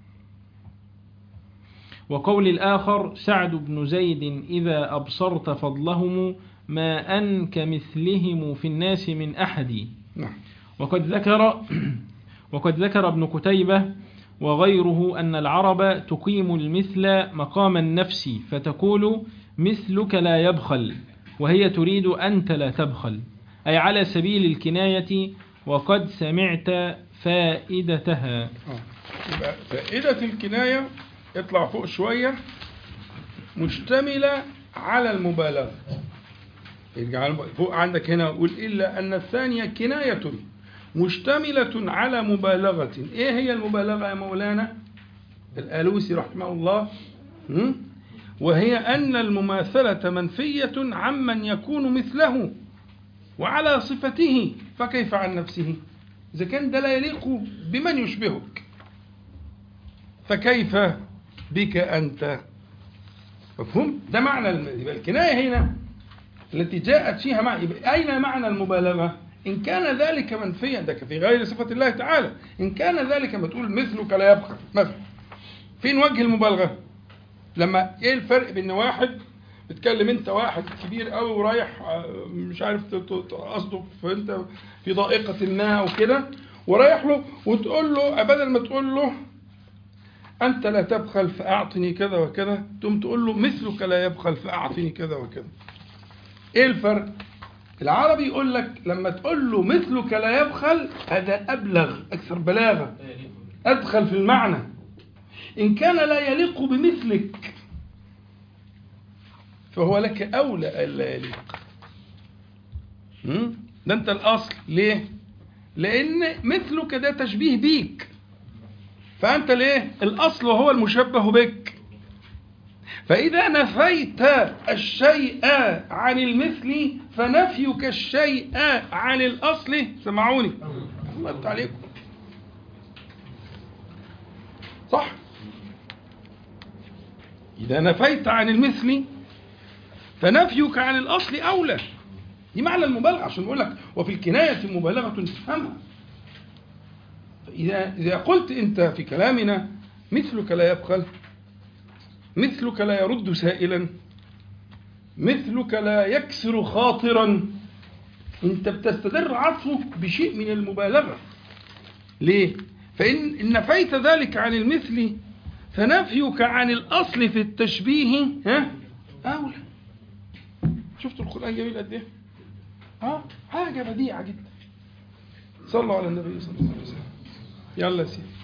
وقول الآخر سعد بن زيد إذا أبصرت فضلهم ما أن كمثلهم في الناس من أحد نعم وقد ذكر وقد ذكر ابن قتيبة وغيره أن العرب تقيم المثل مقام النفس فتقول مثلك لا يبخل وهي تريد أنت لا تبخل أي على سبيل الكناية وقد سمعت فائدتها آه. يبقى فائدة الكناية اطلع فوق شوية مشتملة على المبالغة يرجع فوق عندك هنا قول إلا أن الثانية كناية مشتملة على مبالغة إيه هي المبالغة يا مولانا الآلوسي رحمه الله م? وهي أن المماثلة منفية عمن يكون مثله وعلى صفته فكيف عن نفسه إذا كان ده لا يليق بمن يشبهك فكيف بك أنت مفهوم ده معنى الم- يبقى الكناية هنا التي جاءت فيها مع يبقى أين معنى المبالغة إن كان ذلك منفيا ده في غير صفة الله تعالى إن كان ذلك ما تقول مثلك لا يبقى مثلا فين وجه المبالغة لما ايه الفرق بين واحد بتكلم انت واحد كبير قوي ورايح آه، مش عارف ت- ت- قصده في انت في ضائقة ما او كده ورايح له وتقول له بدل ما تقول له انت لا تبخل فاعطني كذا وكذا تقوم تقول له مثلك لا يبخل فاعطني كذا وكذا ايه الفرق العربي يقول لك لما تقول له مثلك لا يبخل هذا ابلغ اكثر بلاغه ادخل في المعنى إن كان لا يليق بمثلك فهو لك أولى ألا يليق م? ده أنت الأصل ليه؟ لأن مثلك ده تشبيه بيك فأنت ليه؟ الأصل هو المشبه بك فإذا نفيت الشيء عن المثل فنفيك الشيء عن الأصل سمعوني الله يفتح عليكم صح إذا نفيت عن المثل فنفيك عن الأصل أولى دي معنى المبالغة عشان بقول لك وفي الكناية مبالغة تفهمها فإذا إذا قلت أنت في كلامنا مثلك لا يبخل مثلك لا يرد سائلا مثلك لا يكسر خاطرا أنت بتستدر عطفه بشيء من المبالغة ليه؟ فإن إن نفيت ذلك عن المثل فنفيك عن الأصل في التشبيه ها أولى شفتوا القرآن جميل قد إيه؟ ها حاجة بديعة جدا صلوا على النبي صلى الله عليه وسلم يلا يا سيدي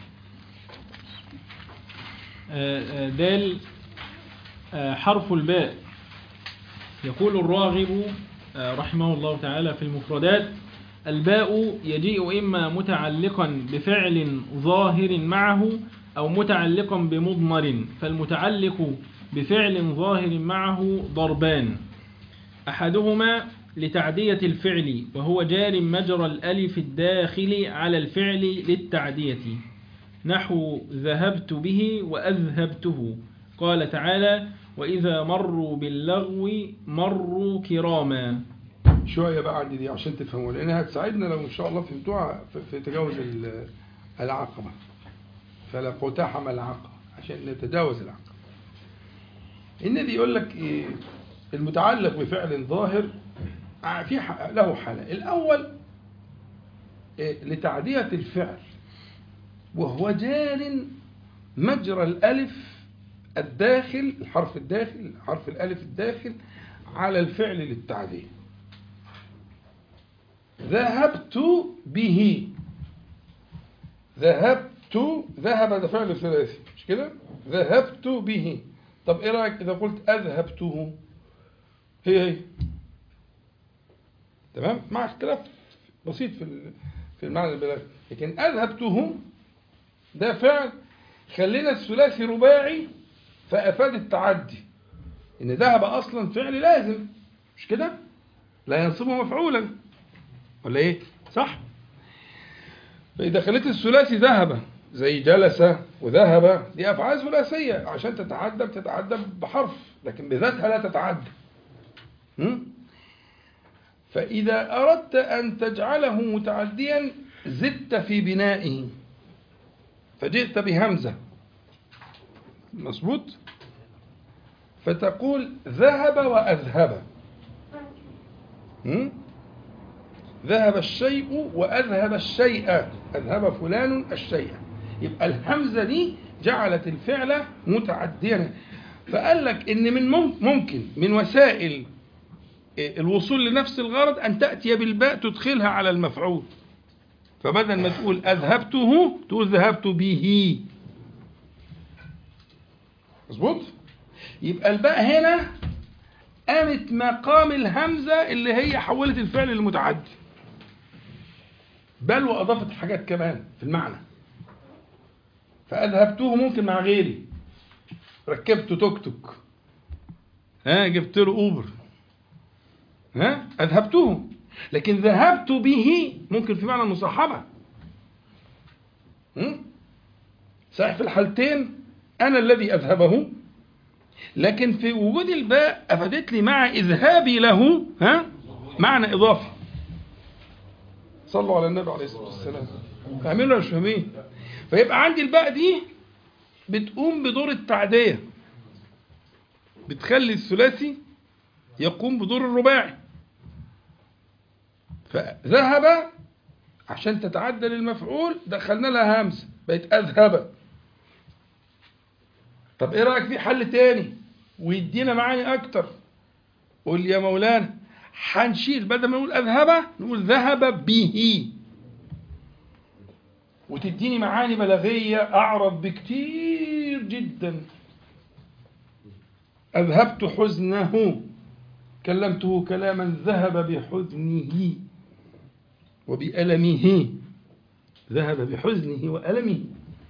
آه، آه، دال آه، حرف الباء يقول الراغب آه، رحمه الله تعالى في المفردات الباء يجيء إما متعلقا بفعل ظاهر معه أو متعلقا بمضمر فالمتعلق بفعل ظاهر معه ضربان أحدهما لتعدية الفعل وهو جار مجرى الألف الداخل على الفعل للتعدية نحو ذهبت به وأذهبته قال تعالى وإذا مروا باللغو مروا كراما شوية بقى عندي دي عشان تفهموا لأنها هتساعدنا لو إن شاء الله فهمتوها في- في تجاوز ال- العقبة فلا اقتحم العقبة عشان نتجاوز العقبة النبي يقول لك إيه المتعلق بفعل ظاهر ع- في ح- له حالة الأول إيه لتعدية الفعل وهو جار مجرى الألف الداخل الحرف الداخل حرف الألف الداخل على الفعل للتعدية ذهبت به ذهبت ذهب ده فعل ثلاثي مش كده ذهبت به طب ايه رايك اذا قلت اذهبته هي هي تمام مع اختلاف بسيط في ال- في المعنى البلاغي لكن اذهبته ده فعل خلينا الثلاثي رباعي فافاد التعدي ان ذهب اصلا فعل لازم مش كده لا ينصبه مفعولا ولا ايه صح فاذا خليت الثلاثي ذهب زي جلس وذهب دي افعال ثلاثيه عشان تتعدى بتتعدى بحرف لكن بذاتها لا تتعدى م? فاذا اردت ان تجعله متعديا زدت في بنائه فجئت بهمزه مظبوط فتقول ذهب واذهب م? ذهب الشيء وأذهب الشيء أذهب فلان الشيء يبقى الهمزة دي جعلت الفعل متعديا فقال لك إن من مم- ممكن من وسائل الوصول لنفس الغرض أن تأتي بالباء تدخلها على المفعول فبدل ما تقول أذهبته تقول ذهبت به مظبوط يبقى الباء هنا قامت مقام الهمزة اللي هي حولت الفعل للمتعدي بل وأضافت حاجات كمان في المعنى فأذهبته ممكن مع غيري ركبت توك توك ها جبت له أوبر ها أذهبته لكن ذهبت به ممكن في معنى المصاحبة م? صحيح في الحالتين أنا الذي أذهبه لكن في وجود الباء أفادت لي مع إذهابي له ها معنى إضافي صلوا على النبي عليه الصلاة والسلام فاهمين ولا مش فاهمين؟ فيبقى عندي الباء دي بتقوم بدور التعدية بتخلي الثلاثي يقوم بدور الرباعي فذهب عشان تتعدى للمفعول دخلنا لها همزة بقت أذهب طب ايه رأيك في حل تاني ويدينا معاني أكتر قول يا مولانا هنشيل بدل ما نقول أذهب نقول ذهب به وتديني معاني بلاغية أعرض بكتير جدا أذهبت حزنه كلمته كلاما ذهب بحزنه وبألمه ذهب بحزنه وألمه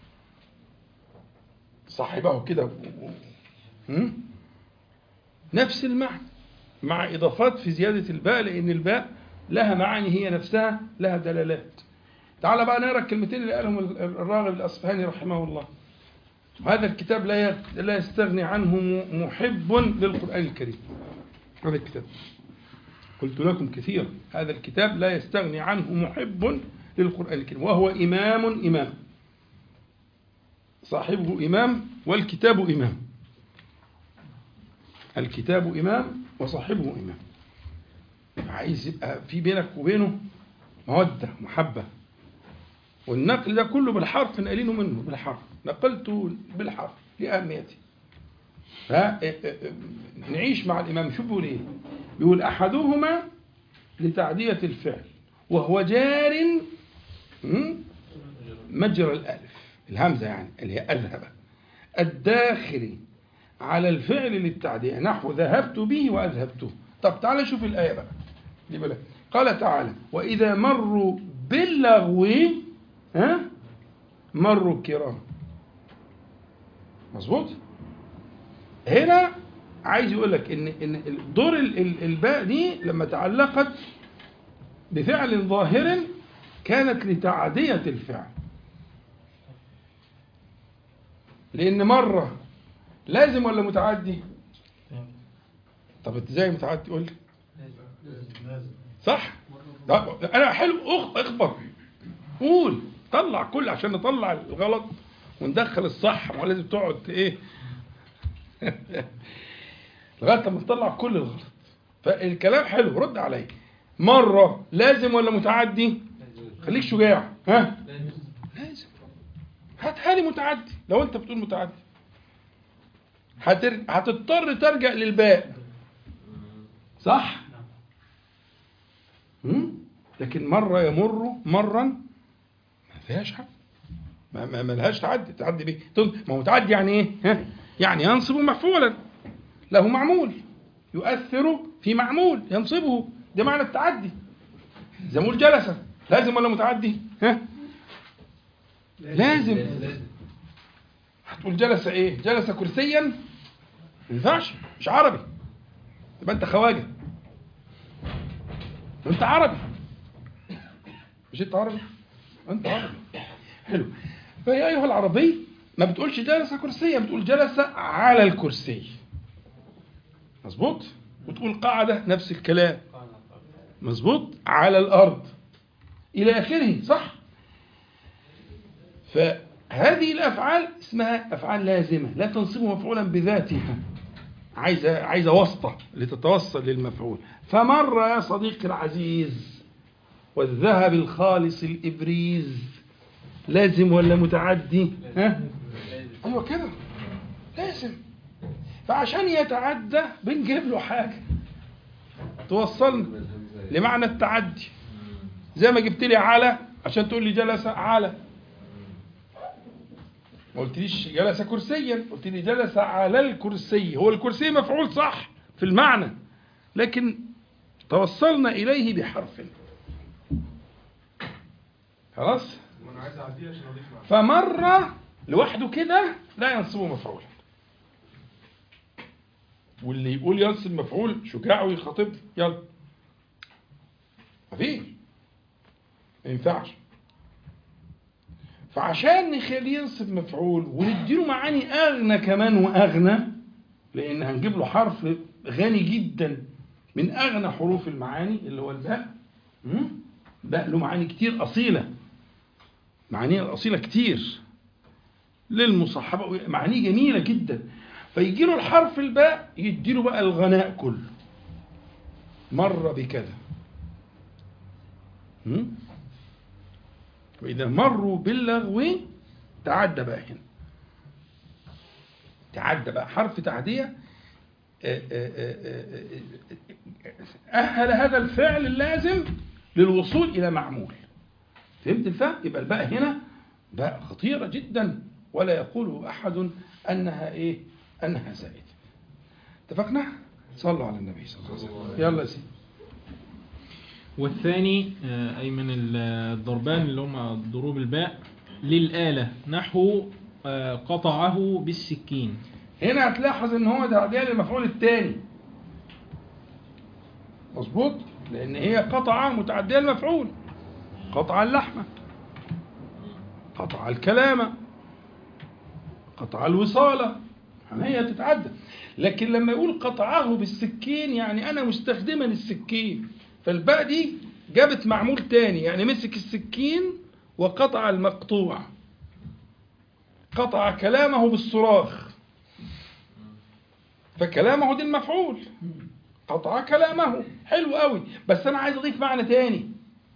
صاحبه كده هم؟ نفس المعنى مع إضافات في زيادة الباء لأن الباء لها معاني هي نفسها لها دلالات تعال بقى نقرا الكلمتين اللي قالهم الراغب الأصفهاني رحمه الله هذا الكتاب لا لا يستغني عنه محب للقرآن الكريم هذا الكتاب قلت لكم كثيرا هذا الكتاب لا يستغني عنه محب للقرآن الكريم وهو إمام إمام صاحبه إمام والكتاب إمام الكتاب إمام وصاحبه إمام عايز يبقى في بينك وبينه مودة محبة والنقل ده كله بالحرف نقلينه منه بالحرف نقلته بالحرف لأهميته نعيش مع الإمام شو بيقول إيه بيقول أحدهما لتعدية الفعل وهو جار مجرى الألف الهمزة يعني اللي هي أذهب الداخل على الفعل للتعدية نحو ذهبت به وأذهبته طب تعالى شوف الآية بقى دي بقى. قال تعالى وإذا مروا باللغو ها مروا كرام مظبوط هنا عايز يقول لك ان ان دور الباء دي لما تعلقت بفعل ظاهر كانت لتعدية الفعل لأن مرة لازم ولا متعدي؟ طب ازاي متعدي قول لي؟ صح؟ أنا حلو أخ اخبر قول طلع كل عشان نطلع الغلط وندخل الصح ما لازم تقعد ايه لغايه لما تطلع كل الغلط فالكلام حلو رد عليا مره لازم ولا متعدي خليك شجاع ها لازم هاتها لي متعدي لو انت بتقول متعدي هتر... هتضطر ترجع للباء صح مم؟ لكن مرة يمر مرا ما فيهاش حاجة ما, ما, ما لهاش تعدي تعدي بيه ما هو تعدي يعني ايه ها؟ يعني ينصب مفعولا له معمول يؤثر في معمول ينصبه ده معنى التعدي زي ما نقول جلس لازم ولا متعدي ها لازم هتقول جلس ايه جلس كرسيا ما ينفعش مش عربي يبقى انت خواجه انت عربي مش انت عربي انت عربي حلو فيا ايها العربي ما بتقولش جلس كرسيا بتقول جلس على الكرسي مظبوط وتقول قاعده نفس الكلام مظبوط على الارض الى اخره صح فهذه الافعال اسمها افعال لازمه لا تنصب مفعولا بذاتها عايزه عايزه واسطه لتتوصل للمفعول فمر يا صديقي العزيز والذهب الخالص الابريز لازم ولا متعدي ها ايوه كده لازم فعشان يتعدى بنجيب له حاجه توصلنا لمعنى التعدي زي ما جبت لي على عشان تقول لي جلس على ما قلتليش جلس كرسيا قلت لي جلس على الكرسي هو الكرسي مفعول صح في المعنى لكن توصلنا إليه بحرف خلاص وانا عايز اعديه عشان اضيف معاه فمرة لوحده كده لا ينصبه مفعولا واللي يقول ينصب مفعول شجاع ويخاطب يلا مفيش ما ينفعش فعشان نخليه ينصب مفعول ونديله معاني اغنى كمان واغنى لان هنجيب له حرف غني جدا من اغنى حروف المعاني اللي هو الباء م? باء له معاني كتير اصيله معانيه الاصيله كتير للمصاحبه معانيه جميله جدا فيجي له الحرف الباء يدي له بقى الغناء كله مر بكذا م? وإذا مروا باللغو تعدى بقى هنا تعدى بقى حرف تعدية آه، آه، آه، آه، أهل هذا الفعل اللازم للوصول إلى معمول فهمت الفهم؟ يبقى الباء هنا باء خطيرة جدا ولا يقول أحد أنها إيه؟ أنها زائدة اتفقنا؟ صلوا على النبي صلى الله عليه وسلم يلا يا سيدي والثاني آه، أي من الضربان اللي هم ضروب الباء للآلة نحو آه، قطعه بالسكين هنا هتلاحظ ان هو تعديل للمفعول الثاني مظبوط لان هي قطعه متعديه المفعول قطع اللحمه قطع الكلام قطع الوصاله يعني هي تتعدى لكن لما يقول قطعه بالسكين يعني انا مستخدما السكين فالباء دي جابت معمول تاني يعني مسك السكين وقطع المقطوع قطع كلامه بالصراخ فكلامه دي المفعول قطع كلامه حلو قوي بس انا عايز اضيف معنى تاني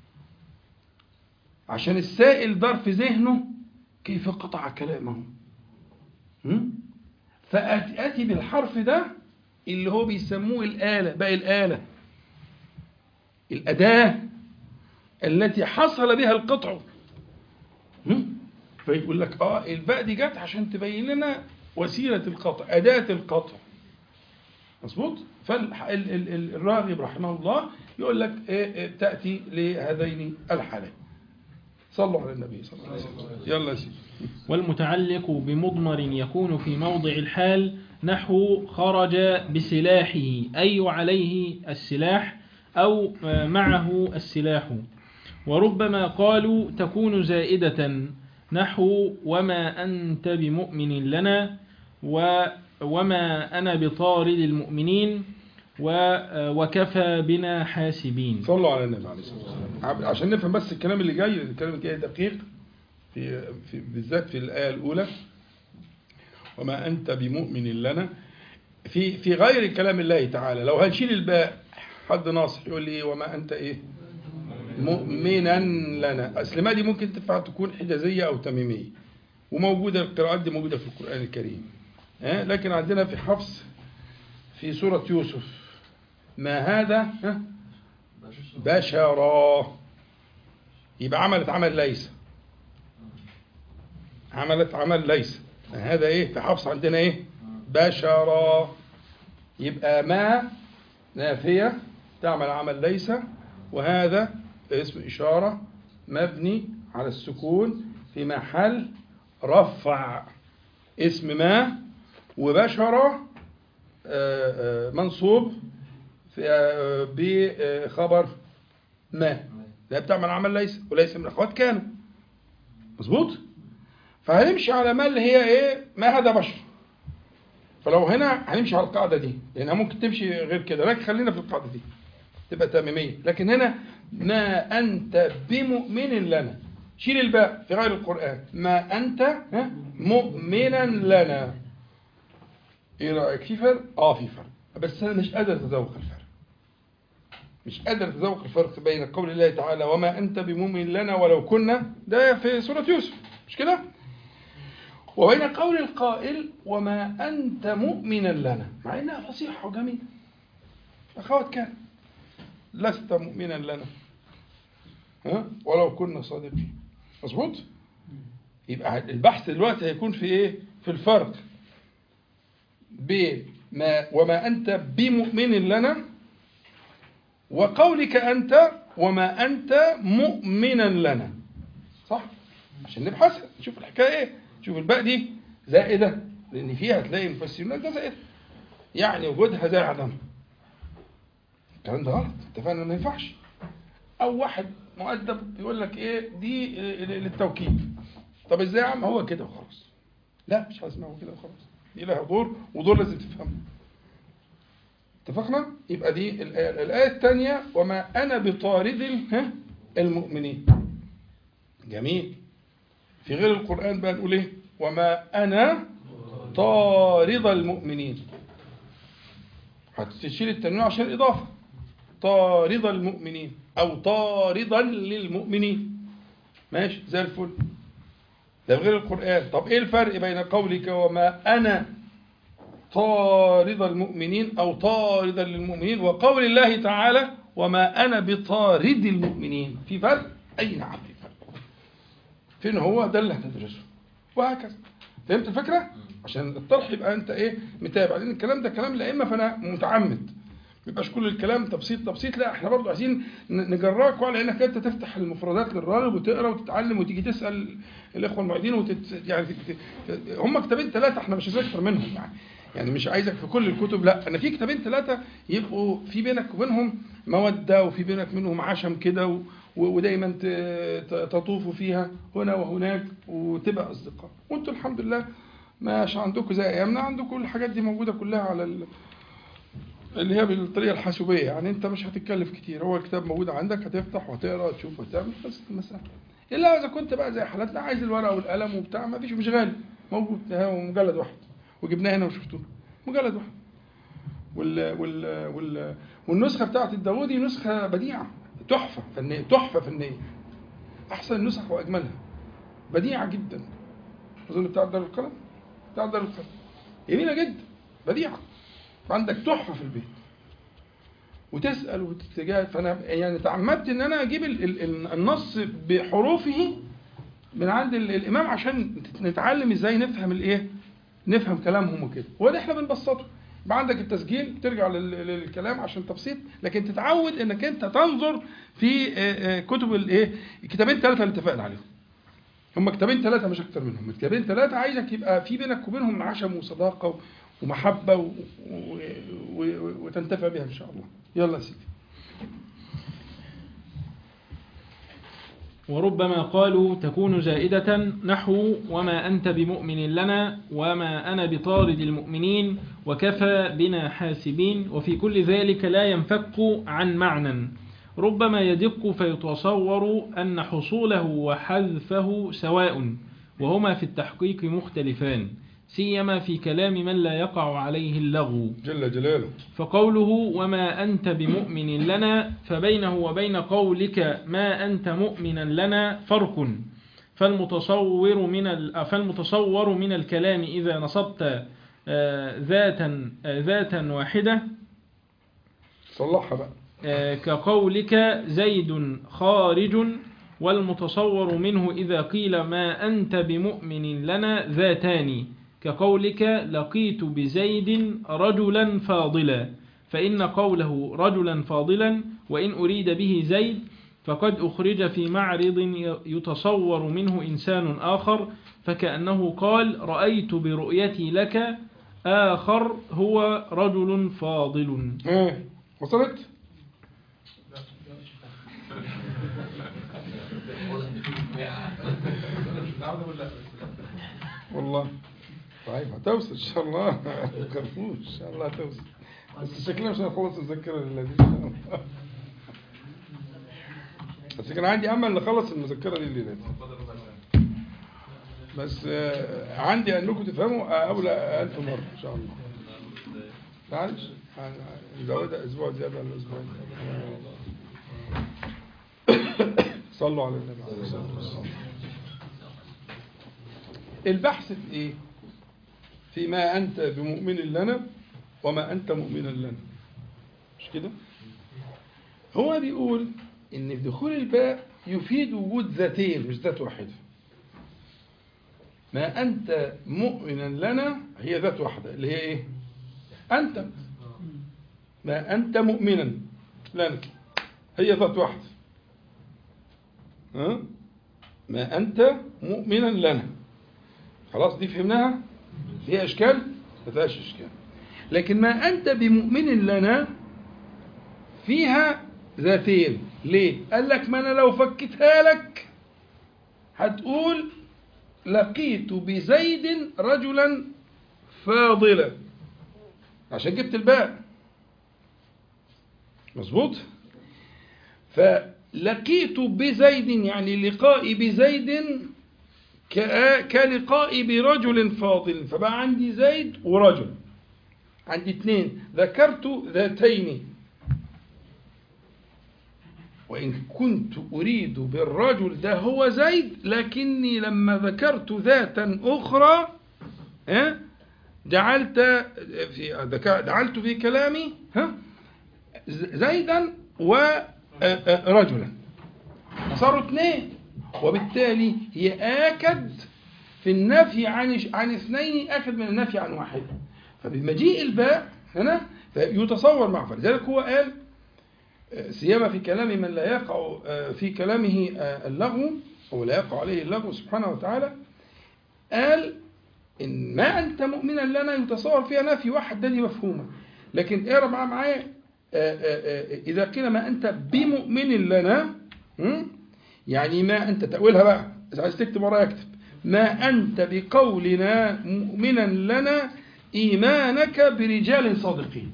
عشان السائل دار في ذهنه كيف قطع كلامه هم؟ فأتي بالحرف ده اللي هو بيسموه الآلة باقي الآلة الأداة التي حصل بها القطع هم؟ فيقول لك اه الباء دي جت عشان تبين لنا وسيلة القطع أداة القطع مظبوط فالراغب رحمه الله يقول لك إيه إيه تأتي لهذين الحالين صلوا على النبي صلى الله عليه وسلم يلا يا سيدي والمتعلق بمضمر يكون في موضع الحال نحو خرج بسلاحه أي عليه السلاح أو آه، معه السلاح وربما قالوا تكون زائدة نحو وما أنت بمؤمن لنا و وما أنا بطارد المؤمنين و آه، وكفى بنا حاسبين صلوا على النبي عليه الصلاه والسلام عشان نفهم بس الكلام اللي جاي لأن الكلام اللي جاي دقيق في, في بالذات في الايه الاولى وما انت بمؤمن لنا في في غير كلام الله تعالى لو هنشيل الباء حد ناصح يقول لي وما انت ايه مؤمنا لنا اصل ما دي ممكن تنفع تكون حجازيه او تميميه وموجوده القراءات دي موجوده في القران الكريم ها لكن عندنا في حفص في سوره يوسف ما هذا ها بشرا يبقى عملت عمل ليس عملت عمل ليس هذا ايه في حفص عندنا ايه بشرا يبقى ما نافية تعمل عمل ليس وهذا اسم إشارة مبني على السكون في محل رفع اسم ما وبشرة آه، آه، منصوب في- آه، بخبر ما لا بتعمل عمل ليس وليس من الأخوات كانوا مظبوط فهنمشي على ما اللي هي ايه ما هذا بشر فلو هنا هنمشي على القاعدة دي لأنها ممكن تمشي غير كده لكن خلينا في القاعدة دي تبقى تميمية لكن هنا ما أنت بمؤمن لنا شيل الباء في غير القرآن ما أنت ها، مؤمنا لنا إيه رأيك في فرق؟ آه في فرق بس أنا مش قادر أتذوق الفرق مش قادر أتذوق الفرق بين قول الله تعالى وما أنت بمؤمن لنا ولو كنا ده في سورة يوسف مش كده؟ وبين قول القائل وما أنت مؤمنا لنا مع إنها فصيحة وجميلة أخوات كان لست مؤمنا لنا ها ولو كنا صادقين مظبوط يبقى البحث دلوقتي هيكون في ايه في الفرق بين ما وما انت بمؤمن لنا وقولك انت وما انت مؤمنا لنا صح عشان نبحث نشوف الحكايه ايه شوف الباء دي زائده لان فيها تلاقي مفسرين ده زائده يعني وجودها زي عدمها الكلام ده غلط اتفقنا ما ينفعش او واحد مؤدب يقول لك ايه دي للتوكيد طب ازاي يا عم هو كده وخلاص لا مش عايز هو كده وخلاص دي لها دور ودور لازم تفهمه اتفقنا يبقى دي الايه الايه الثانيه وما انا بطارد ها المؤمنين جميل في غير القران بقى نقول ايه وما انا طارد المؤمنين هتشيل التنوين عشان الاضافه طارد المؤمنين او طاردا للمؤمنين ماشي زي الفل ده في غير القرآن طب ايه الفرق بين قولك وما انا طارد المؤمنين او طاردا للمؤمنين وقول الله تعالى وما انا بطارد المؤمنين في فرق اي نعم في فرق فين هو ده اللي هتدرسه وهكذا فهمت الفكرة عشان الطرح يبقى انت ايه متابع لان الكلام ده كلام الائمه فانا متعمد ما يبقاش كل الكلام تبسيط تبسيط لا احنا برضو عايزين نجراك على انك انت تفتح المفردات للراغب وتقرا وتتعلم وتيجي تسال الاخوه المعيدين وتت يعني تت... هم كتابين ثلاثه احنا مش عايزين اكتر منهم يعني يعني مش عايزك في كل الكتب لا انا في كتابين ثلاثه يبقوا في بينك وبينهم موده وفي بينك منهم عشم كده و... ودايما تطوفوا فيها هنا وهناك وتبقى اصدقاء وانتوا الحمد لله مش عندكم زي ايامنا عندكم الحاجات دي موجوده كلها على ال... اللي هي بالطريقه الحاسوبيه يعني انت مش هتتكلف كتير هو الكتاب موجود عندك هتفتح وهتقرا وتشوف وتعمل خلصت المساله الا اذا كنت بقى زي حالاتنا عايز الورقه والقلم وبتاع ما فيش مش غالي موجود ده مجلد واحد وجبناه هنا وشفتوه مجلد واحد وال وال وال والنسخه بتاعت الداوودي نسخه بديعه تحفه فنيه تحفه فنيه احسن النسخ واجملها بديعه جدا اظن بتاع دار القلم بتاع دار القلم جميله جدا بديعه عندك تحفه في البيت وتسال وتتجاهل فانا يعني تعمدت ان انا اجيب ال ال النص بحروفه من عند الامام عشان نتعلم ازاي نفهم الايه نفهم كلامهم وكده وده احنا بنبسطه يبقى عندك التسجيل ترجع للكلام عشان تبسيط لكن تتعود انك انت تنظر في كتب الايه الكتابين ثلاثه اللي اتفقنا عليهم هم كتابين ثلاثه مش اكتر منهم كتابين ثلاثه عايزك يبقى في بينك وبينهم عشم وصداقه ومحبه و... و... و... وتنتفع بها ان شاء الله يلا سيدي وربما قالوا تكون زائدة نحو وما أنت بمؤمن لنا وما أنا بطارد المؤمنين وكفى بنا حاسبين وفي كل ذلك لا ينفك عن معنى ربما يدق فيتصور أن حصوله وحذفه سواء وهما في التحقيق مختلفان سيما في كلام من لا يقع عليه اللغو جل جلاله فقوله وما أنت بمؤمن لنا فبينه وبين قولك ما أنت مؤمنا لنا فرق فالمتصور من فالمتصور من الكلام إذا نصبت ذاتا ذاتا واحدة صلحها بقى كقولك زيد خارج والمتصور منه إذا قيل ما أنت بمؤمن لنا ذاتان كقولك لقيت بزيد رجلا فاضلا فإن قوله رجلا فاضلا وإن أريد به زيد فقد أخرج في معرض يتصور منه إنسان آخر فكأنه قال رأيت برؤيتي لك آخر هو رجل فاضل ايه وصلت والله طيب هتوصل ان شاء الله ما تخافوش ان شاء الله هتوصل بس شكلنا مش هنخلص المذكره الليله دي بس كان عندي امل نخلص المذكره دي الليله دي بس آه، عندي انكم تفهموا اولى الف مره ان شاء الله معلش نزودها اسبوع زياده على الاسبوعين صلوا على النبي عليه الصلاه والسلام البحث في ايه فيما انت بمؤمن لنا وما انت مؤمن لنا مش كده هو بيقول ان في دخول الباء يفيد وجود ذاتين مش ذات واحدة ما أنت مؤمنا لنا هي ذات واحدة اللي هي إيه أنت ما أنت مؤمنا لنا هي ذات واحدة ها؟ ما أنت مؤمنا لنا خلاص دي فهمناها فيها إشكال ما فيهاش إشكال لكن ما أنت بمؤمن لنا فيها ذاتين ليه قال لك ما أنا لو فكتها لك هتقول لقيت بزيد رجلا فاضلا عشان جبت الباء مظبوط فلقيت بزيد يعني لقائي بزيد كآ- كلقائي برجل فاضل فبقى عندي زيد ورجل عندي اثنين ذكرت ذاتين وإن كنت أريد بالرجل ده هو زيد لكني لما ذكرت ذاتا أخرى ها جعلت في ذكا- جعلت في كلامي ها ز- زيدا ورجلا صاروا اثنين وبالتالي هي آكد في النفي عن عن اثنين آكد من النفي عن واحد فبمجيء الباء هنا يتصور معه فلذلك هو قال آه، سيما في كلام من لا يقع آه، في كلامه آه، اللغو أو لا يقع عليه اللغو سبحانه وتعالى قال إن ما أنت مؤمنا لنا يتصور فيها نفي واحد ده دي مفهومة لكن اقرا معاه معايا آه، آه، آه، إذا قيل ما أنت بمؤمن لنا م? يعني ما أنت تأويلها بقى إذا عايز تكتب ورايا اكتب ما أنت بقولنا مؤمنا لنا إيمانك برجال صادقين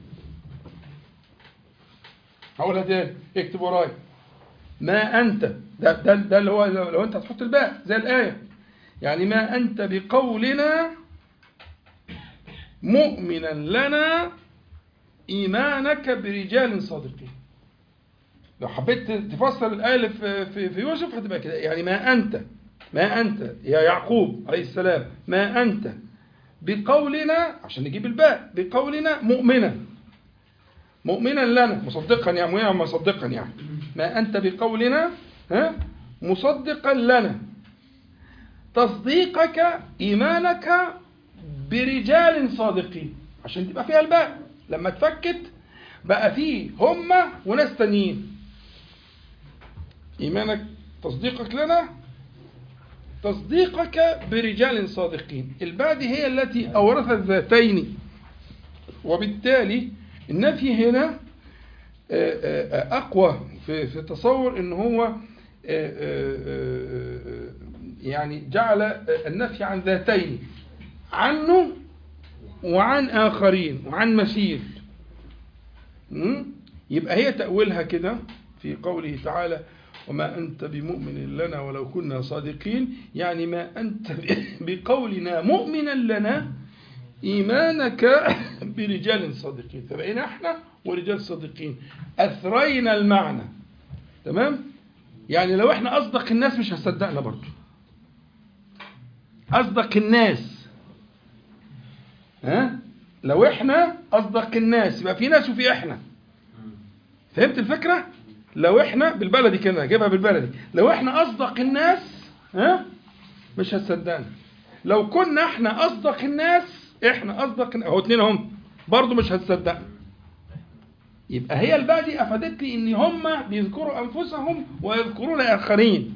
هقولها تاني اكتب ورايا ما أنت ده, ده, ده اللي هو لو لو أنت هتحط الباء زي الآية يعني ما أنت بقولنا مؤمنا لنا إيمانك برجال صادقين لو حبيت تفسر الآية اللي في, في, في يوسف هتبقى كده يعني ما أنت ما أنت يا يعقوب عليه السلام ما أنت بقولنا عشان نجيب الباء بقولنا مؤمنا مؤمنا لنا مصدقا يعني مؤمنا مصدقا يعني ما أنت بقولنا ها مصدقا لنا تصديقك إيمانك برجال صادقين عشان تبقى فيها الباء لما تفكت بقى فيه هم وناس تانيين إيمانك تصديقك لنا تصديقك برجال صادقين الباء دي هي التي أورثت ذاتين وبالتالي النفي هنا آه، آه، أقوى في في تصور إن هو آه، آه، آه، يعني جعل النفي عن ذاتين عنه وعن آخرين وعن مثيل م? يبقى هي تأويلها كده في قوله تعالى وما أنت بمؤمن لنا ولو كنا صادقين يعني ما أنت بقولنا مؤمنا لنا إيمانك برجال صادقين فبقينا احنا ورجال صادقين أثرينا المعنى تمام يعني لو احنا أصدق الناس مش هتصدقنا برضو أصدق الناس ها لو احنا أصدق الناس يبقى في ناس وفي احنا فهمت الفكرة لو احنا بالبلدي كده جيبها بالبلدي لو احنا أصدق الناس ها مش هتصدقنا لو كنا احنا أصدق الناس احنا أصدق اهو اتنين هم برضو مش هتصدقنا يبقى هي الباء دي افادت لي ان هم بيذكروا انفسهم ويذكرون اخرين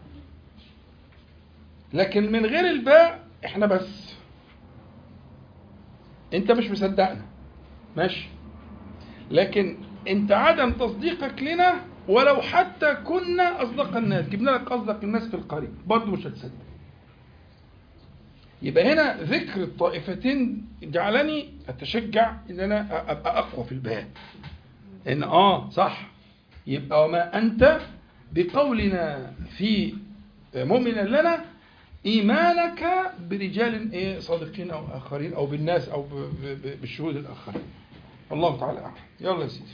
لكن من غير الباء احنا بس انت مش مصدقنا ماشي لكن انت عدم تصديقك لنا ولو حتى كنا اصدق الناس جبنا لك اصدق الناس في القريب برضه مش هتصدق يبقى هنا ذكر الطائفتين جعلني اتشجع ان انا ابقى اقوى في البيان ان اه صح يبقى وما انت بقولنا في مؤمنا لنا ايمانك برجال ايه صادقين او اخرين او بالناس او ب- ب- بالشهود الاخرين الله تعالى اعلم يلا يا سيدي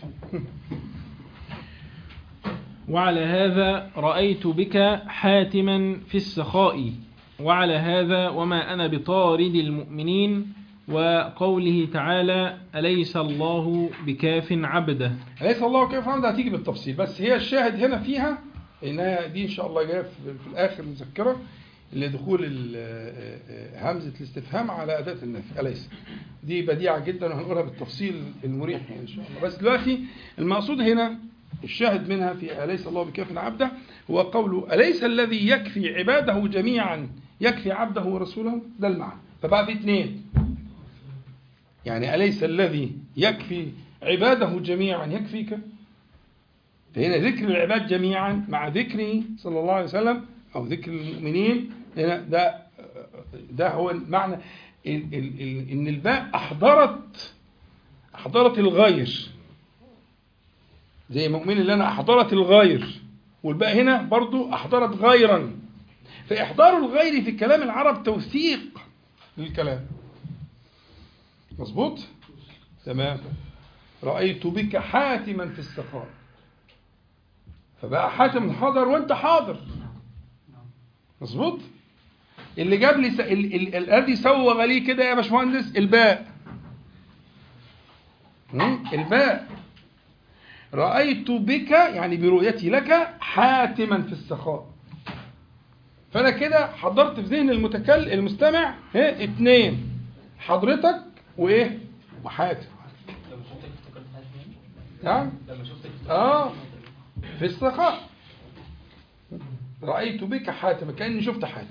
وعلى هذا رأيت بك حاتما في السخاء وعلى هذا وما أنا بطارد المؤمنين وقوله تعالى أليس الله بكاف عبده أليس الله كيف عمد هتيجي بالتفصيل بس هي الشاهد هنا فيها إنها دي إن شاء الله جاية في في الآخر مذكرة لدخول ال- آه، آه، همزة الاستفهام على أداة النفي أليس دي بديعة جدا وهنقولها بالتفصيل المريح يعني إن شاء الله بس دلوقتي المقصود هنا الشاهد منها في أليس الله بكاف عبده هو قوله أليس الذي يكفي عباده جميعا يكفي عبده ورسوله ده المعنى فبقى في اثنين يعني أليس الذي يكفي عباده جميعا يكفيك فهنا ذكر العباد جميعا مع ذكره صلى الله عليه وسلم أو ذكر المؤمنين هنا ده ده هو المعنى ال- ال- ال- إن الباء أحضرت أحضرت الغير زي مؤمن اللي أنا أحضرت الغير والباء هنا برضو أحضرت غيرا فإحضار الغير في كلام العرب توثيق للكلام مظبوط تمام رأيت بك حاتما في السخاء فبقى حاتم حاضر وانت حاضر مظبوط اللي جاب لي س... ال... ال... الذي سوغ لي كده يا باشمهندس الباء هم؟ الباء رأيت بك يعني برؤيتي لك حاتما في السخاء فأنا كده حضرت في ذهن المتكلم المستمع ها اتنين حضرتك وإيه وحاتم لما شفتك افتكرت حاجة نعم لما شفتك افتكرت آه في السخاء رأيت بك حاتم كأني شفت حاتم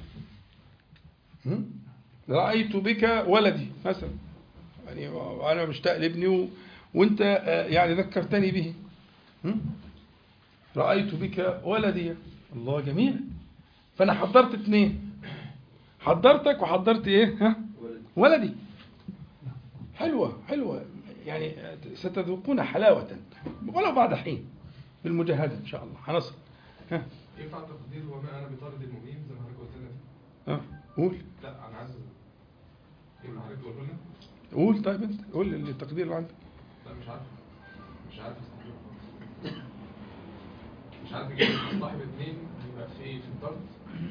هم؟ رأيت بك ولدي مثلا يعني أنا مشتاق لابني و... وأنت آه، يعني ذكرتني به هم؟ رأيت بك ولدي الله جميل فأنا حضرت اثنين حضرتك وحضرت إيه ها؟ ولدي حلوة حلوة يعني ستذوقون حلاوة ولو بعد حين بالمجاهدة إن شاء الله هنصل ها ينفع تقدير وما انا بطارد المؤمنين زي ما حضرتك قلت لنا ها قول لا انا عايز ينفع حضرتك تقول لنا قول طيب أنت قول لي التقدير اللي عندك لا مش عارف مش عارف استقبل. مش عارف اجيب صاحب اتنين يبقى في ايه في الطرد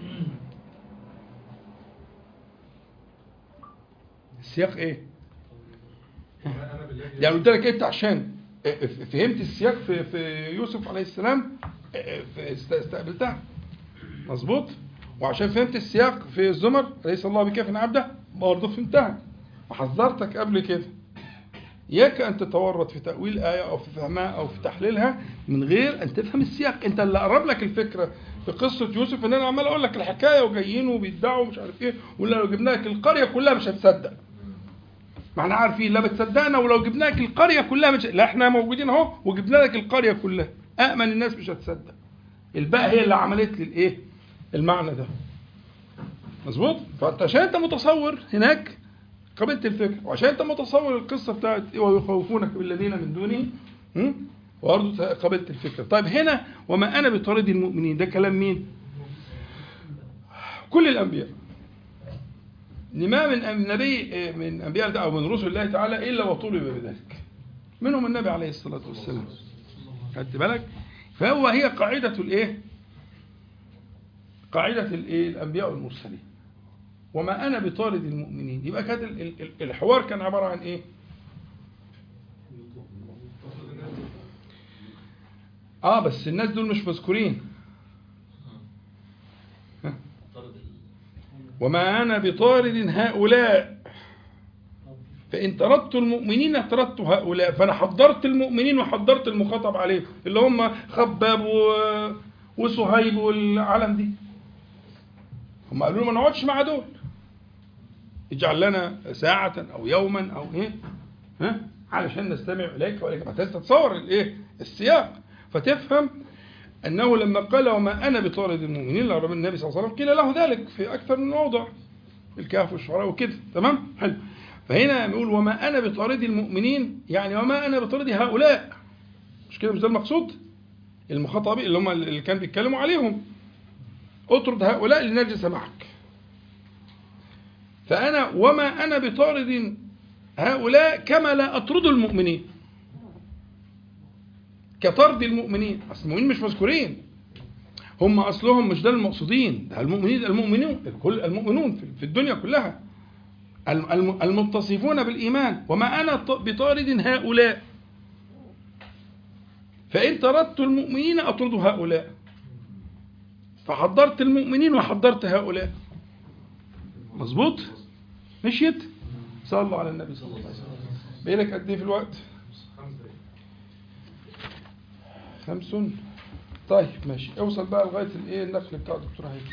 السياق إيه؟ وما انا بالله يعني قلت لك أنت عشان فهمت السياق في في يوسف عليه السلام است- استقبلتها مظبوط وعشان فهمت السياق في الزمر ليس الله بكاف عبده برضه فهمتها وحذرتك قبل كده إياك أن تتورط في تأويل آية أو في فهمها أو في تحليلها من غير أن تفهم السياق أنت اللي قرب لك الفكرة في قصة يوسف إن أنا عمال أقول لك الحكاية وجايين وبيدعوا مش عارف إيه ولا لو جبنا لك القرية كلها مش هتصدق ما احنا عارفين لا بتصدقنا ولو جبنا لك القرية كلها مش لا احنا موجودين اهو وجبنا لك القرية كلها أأمن الناس مش هتصدق الباء هي اللي عملت لي الإيه المعنى ده مظبوط فانت عشان انت متصور هناك قبلت الفكره وعشان انت متصور القصه بتاعت إيه ويخوفونك بالذين من دونه هم؟ وبرضه قبلت الفكره طيب هنا وما انا بطارد المؤمنين ده كلام مين كل الانبياء لما من أم- نبي من انبياء او من رسل الله تعالى الا وطلب بذلك منهم النبي عليه الصلاه والسلام خدت بالك فهو هي قاعده الايه قاعده الايه الانبياء والمرسلين وما انا بطارد المؤمنين يبقى كانت ال- ال- ال- الحوار كان عباره عن ايه اه بس الناس دول مش مذكورين ها. وما انا بطارد هؤلاء فان طردت المؤمنين طردت هؤلاء فانا حضرت المؤمنين وحضرت المخاطب عليهم اللي هم خباب و... وصهيب والعالم دي هم قالوا له ما نقعدش مع دول اجعل لنا ساعة أو يوما أو إيه ها علشان نستمع إليك وإليك فأنت تتصور الإيه السياق فتفهم أنه لما قال وما أنا بطارد المؤمنين لرب النبي صلى الله عليه وسلم قيل له ذلك في أكثر من موضع الكهف والشعراء وكده تمام حلو فهنا بيقول وما أنا بطارد المؤمنين يعني وما أنا بطارد هؤلاء مش كده مش ده المقصود المخاطبين اللي هم اللي كان بيتكلموا عليهم اطرد هؤلاء لنجلس معك فأنا وما أنا بطارد هؤلاء كما لا أطرد المؤمنين كطرد المؤمنين أصل المؤمنين مش مذكورين هم أصلهم مش ده المقصودين ده المؤمنين المؤمنون الكل المؤمنون في- في الدنيا كلها الم- الم- المتصفون بالإيمان وما أنا ط- بطارد هؤلاء فإن طردت المؤمنين أطرد هؤلاء فحضرت المؤمنين وحضرت هؤلاء مظبوط مشيت صلوا على النبي صلى الله عليه وسلم بقالك قد ايه في الوقت خمس دقايق خمس طيب ماشي اوصل بقى لغايه الايه النقل بتاع الدكتور هيثم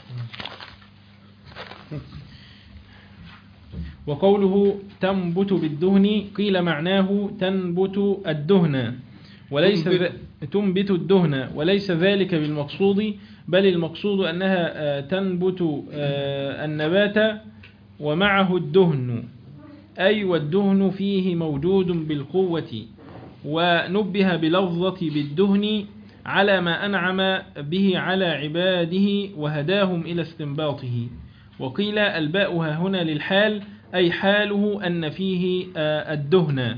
وقوله تنبت بالدهن قيل معناه تنبت الدهن وليس تنبت. ذ- تنبت الدهن وليس ذلك بالمقصود بل المقصود أنها آه، تنبت آه، النبات ومعه الدهن أي والدهن فيه موجود بالقوة ونبه بلفظة بالدهن على ما أنعم به على عباده وهداهم إلى استنباطه وقيل الباء ها هنا للحال أي حاله أن فيه آه، الدهن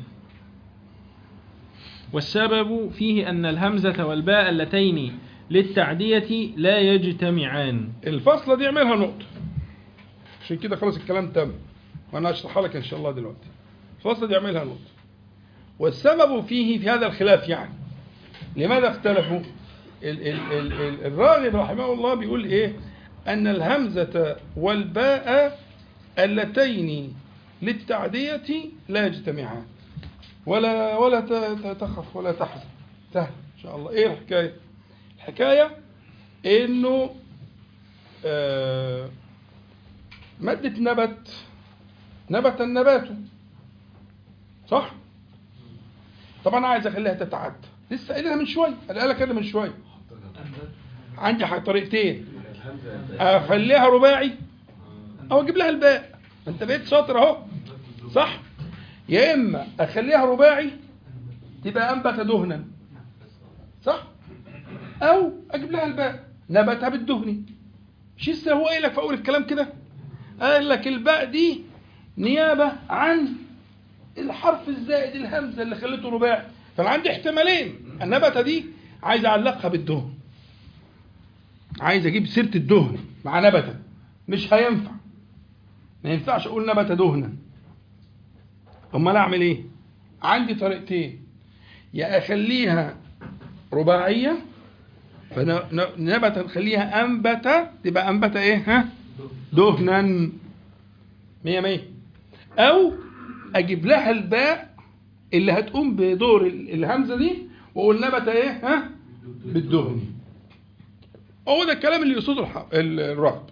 والسبب فيه أن الهمزة والباء اللتين للتعدية لا يجتمعان الفصلة دي اعملها نقطة عشان كده خلاص الكلام تم وانا هشرحها لك ان شاء الله دلوقتي الفصلة دي اعملها نقطة والسبب فيه في هذا الخلاف يعني لماذا اختلفوا ال ال ال ال الراغب رحمه الله بيقول ايه ان الهمزة والباء اللتين للتعدية لا يجتمعان ولا ولا ت- ت- تخف ولا تحزن سهل ان شاء الله ايه الحكاية الحكاية انه آه، مادة نبت نبت النبات صح؟ طبعا عايز اخليها تتعدى لسه قايلها من شويه قالها لك انا من شويه عندي ح- طريقتين اخليها رباعي او اجيب لها الباء انت بقيت شاطر اهو صح يا اما اخليها رباعي تبقى انبت دهنا صح او اجيب لها الباء نبتها بالدهن مش لسه هو قايل لك في اول الكلام كده قال لك الباء دي نيابه عن الحرف الزائد الهمزه اللي خليته رباعي فانا عندي احتمالين النبته دي عايز اعلقها بالدهن عايز اجيب سيره الدهن مع نبته مش هينفع ما ينفعش اقول نبت دهنا امال اعمل ايه عندي طريقتين يا اخليها رباعيه فنبت نخليها انبت تبقى انبت ايه ها دهنا مية مية او اجيب لها الباء اللي هتقوم بدور ال- الهمزه دي واقول نبت ايه ها بالدهن هو ده الكلام اللي يقصده الح- ال- الرهب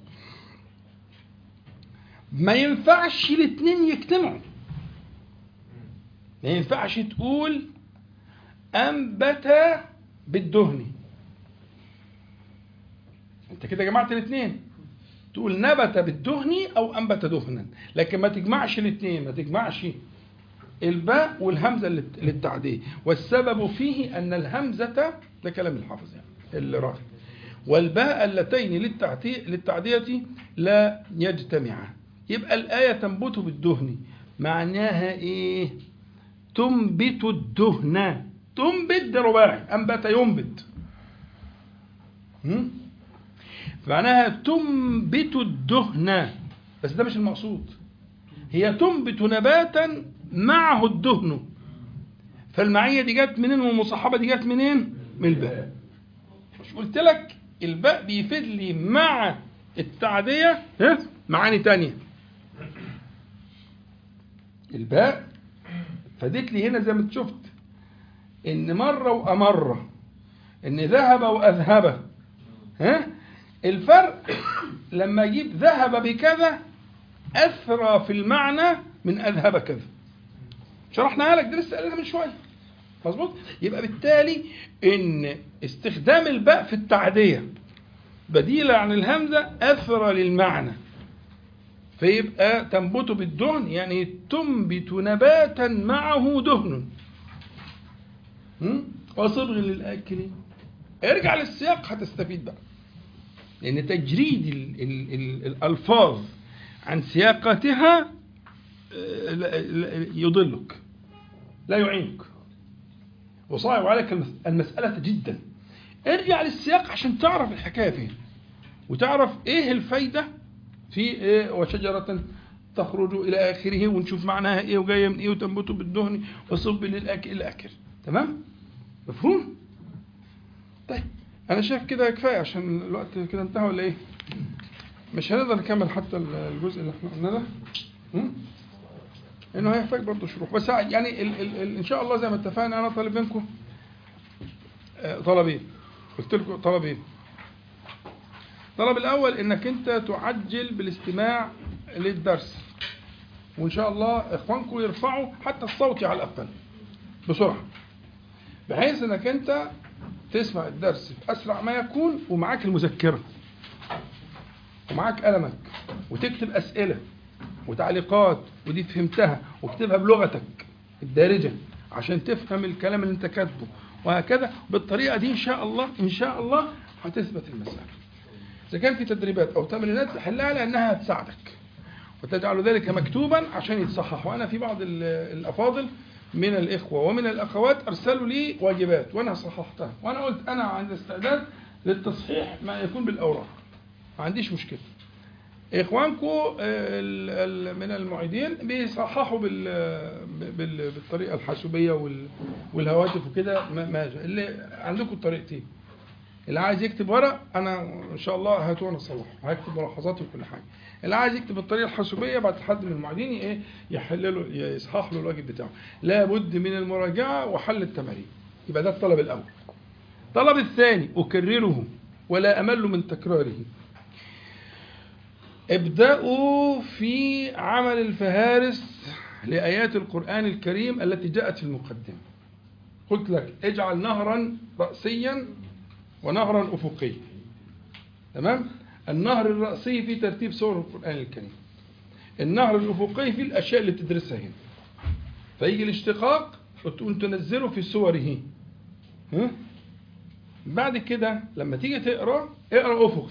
ما ينفعش الاثنين يجتمعوا ما ينفعش تقول انبت بالدهن انت كده جمعت الاثنين تقول نبت بالدهن او انبت دهنا لكن ما تجمعش الاثنين ما تجمعش الباء والهمزه للت- للتعديه والسبب فيه ان الهمزه ده كلام الحافظ يعني الراغب والباء اللتين للتعتي- للتعديه لا يجتمعان يبقى الايه تنبت بالدهن معناها ايه تنبت الدهن تنبت ده رباعي انبت ينبت هم؟ معناها تنبت الدهن بس ده مش المقصود هي تنبت نباتا معه الدهن فالمعية دي جت منين والمصاحبة دي جت منين؟ من الباء مش قلت لك الباء بيفيد لي مع التعدية ها؟ معاني تانية الباء فادت لي هنا زي ما انت شفت ان مرة وأمرة ان ذهب وأذهب ها الفرق لما اجيب ذهب بكذا اثرى في المعنى من اذهب كذا شرحناها لك ده لسه قايلها من شويه مظبوط يبقى بالتالي ان استخدام الباء في التعديه بديله عن الهمزه اثرى للمعنى فيبقى تنبت بالدهن يعني تنبت نباتا معه دهن م? وصبغ للاكلين ارجع للسياق هتستفيد بقى لأن تجريد ال ال ال الألفاظ عن سياقاتها آه، لا- لا- يضلك لا يعينك وصعب عليك المس- المسألة جدا ارجع للسياق عشان تعرف الحكاية فين وتعرف ايه الفايدة في إيه وشجرة تخرج إلى آخره ونشوف معناها ايه وجاية من ايه وتنبت بالدهن وصب للأكل إلى آخره تمام؟ مفهوم؟ طيب انا شايف كده كفايه عشان الوقت كده انتهى ولا ايه مش هنقدر نكمل حتى الجزء اللي احنا قلناه ده هم؟ انه هيحتاج برضه شروح بس يعني ال ال ال ان شاء الله زي ما اتفقنا انا طالب منكم آه، طلبين قلت لكم طلبين الطلب الاول انك انت تعجل بالاستماع للدرس وان شاء الله اخوانكم يرفعوا حتى الصوتي على الاقل بسرعه بحيث انك انت تسمع الدرس في اسرع ما يكون ومعاك المذكره ومعاك قلمك وتكتب اسئله وتعليقات ودي فهمتها واكتبها بلغتك الدارجه عشان تفهم الكلام اللي انت كاتبه وهكذا بالطريقه دي ان شاء الله ان شاء الله هتثبت المساله اذا كان في تدريبات او تمرينات تحلها لانها هتساعدك وتجعل ذلك مكتوبا عشان يتصحح وانا في بعض ال- الافاضل من الاخوه ومن الاخوات ارسلوا لي واجبات وانا صححتها وانا قلت انا عندي استعداد للتصحيح ما يكون بالاوراق ما عنديش مشكله اخوانكم ال- ال- من المعيدين بيصححوا بال بال- بالطريقه الحاسوبيه وال- والهواتف وكده ما ما اللي عندكم الطريقتين اللي عايز يكتب ورق انا ان شاء الله هاتوا وانا اصلحه هكتب ملاحظاتي وكل حاجه اللي عايز يكتب بالطريقه الحاسوبيه بعد حد من المعيدين ايه يحل له يصحح له الواجب بتاعه لابد من المراجعه وحل التمارين يبقى ده الطلب الاول الطلب الثاني اكرره ولا امل من تكراره ابدأوا في عمل الفهارس لآيات القرآن الكريم التي جاءت في المقدمة قلت لك اجعل نهرا رأسيا ونهرا أفقيا تمام النهر الرأسي في ترتيب سور القرآن الكريم النهر الأفقي في الأشياء اللي بتدرسها هنا فيجي الاشتقاق وتقوم تنزله في صوره ها؟ بعد كده لما تيجي تقرا اقرا افقي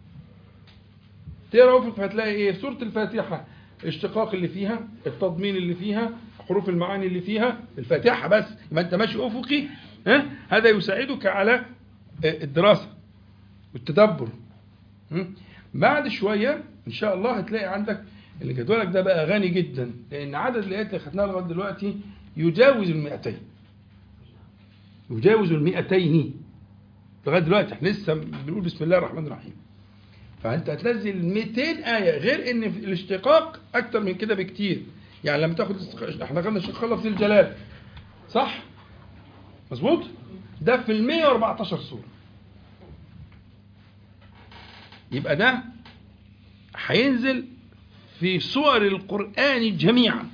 تقرا افق هتلاقي ايه سوره الفاتحه الاشتقاق اللي فيها التضمين اللي فيها حروف المعاني اللي فيها الفاتحه بس يبقى انت ماشي افقي ها هذا يساعدك على الدراسه والتدبر م? بعد شويه ان شاء الله هتلاقي عندك اللي جدولك ده بقى غني جدا لان عدد الايات اللي خدناها لغايه دلوقتي يجاوز ال 200 يجاوز ال 200 لغايه دلوقتي احنا لسه بنقول بسم الله الرحمن الرحيم فانت هتنزل 200 ايه غير ان في الاشتقاق اكتر من كده بكتير يعني لما تاخد الاستق- احنا خدنا اشتقاق لفظ الجلال صح مظبوط ده في ال 114 سوره يبقى ده هينزل في سور القرآن جميعا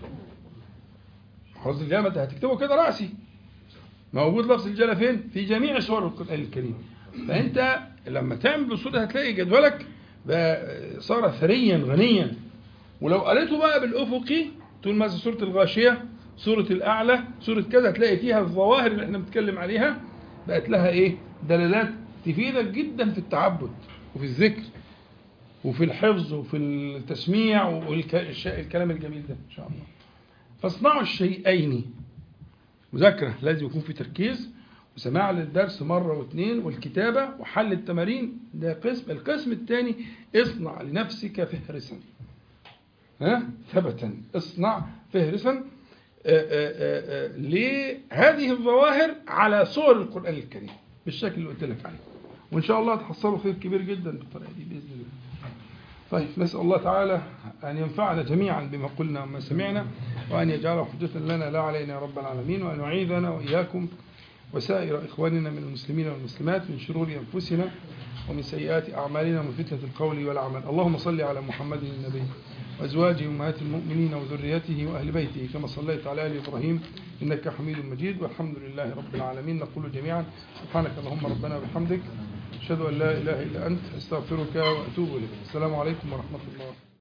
لفظ الجلال ما انت هتكتبه كده رأسي موجود لفظ الجلال فين؟ في جميع سور القرآن الكريم فأنت لما تعمل بصورة هتلاقي جدولك بقى صار ثريا غنيا ولو قريته بقى بالأفقي تقول مثلا سورة الغاشية سورة الأعلى سورة كذا هتلاقي فيها الظواهر اللي احنا بنتكلم عليها بقت لها ايه؟ دلالات تفيدك جدا في التعبد وفي الذكر وفي الحفظ وفي التسميع والكلام الجميل ده ان شاء الله فاصنعوا الشيئين مذاكرة لازم يكون في تركيز وسماع للدرس مرة واثنين والكتابة وحل التمارين ده قسم القسم الثاني اصنع لنفسك فهرسا ها ثبتا اصنع فهرسا آه، آه، آه، آه، لهذه الظواهر على صور القرآن الكريم بالشكل اللي قلت لك عليه وإن شاء الله تحصلوا خير كبير جدا بالطريقة دي بإذن الله طيب نسأل الله تعالى أن ينفعنا جميعا بما قلنا وما سمعنا وأن يجعله حجة لنا لا علينا يا رب العالمين وأن يعيذنا وإياكم وسائر إخواننا من المسلمين والمسلمات من شرور أنفسنا ومن سيئات أعمالنا ومن فتنة القول والعمل اللهم صل على محمد النبي وأزواجه أمهات المؤمنين وذريته وأهل بيته كما صليت على آل إبراهيم إنك حميد مجيد والحمد لله رب العالمين نقول جميعا سبحانك اللهم ربنا وبحمدك أشهد أن لا إله إلا أنت أستغفرك وأتوب إليك السلام عليكم ورحمة الله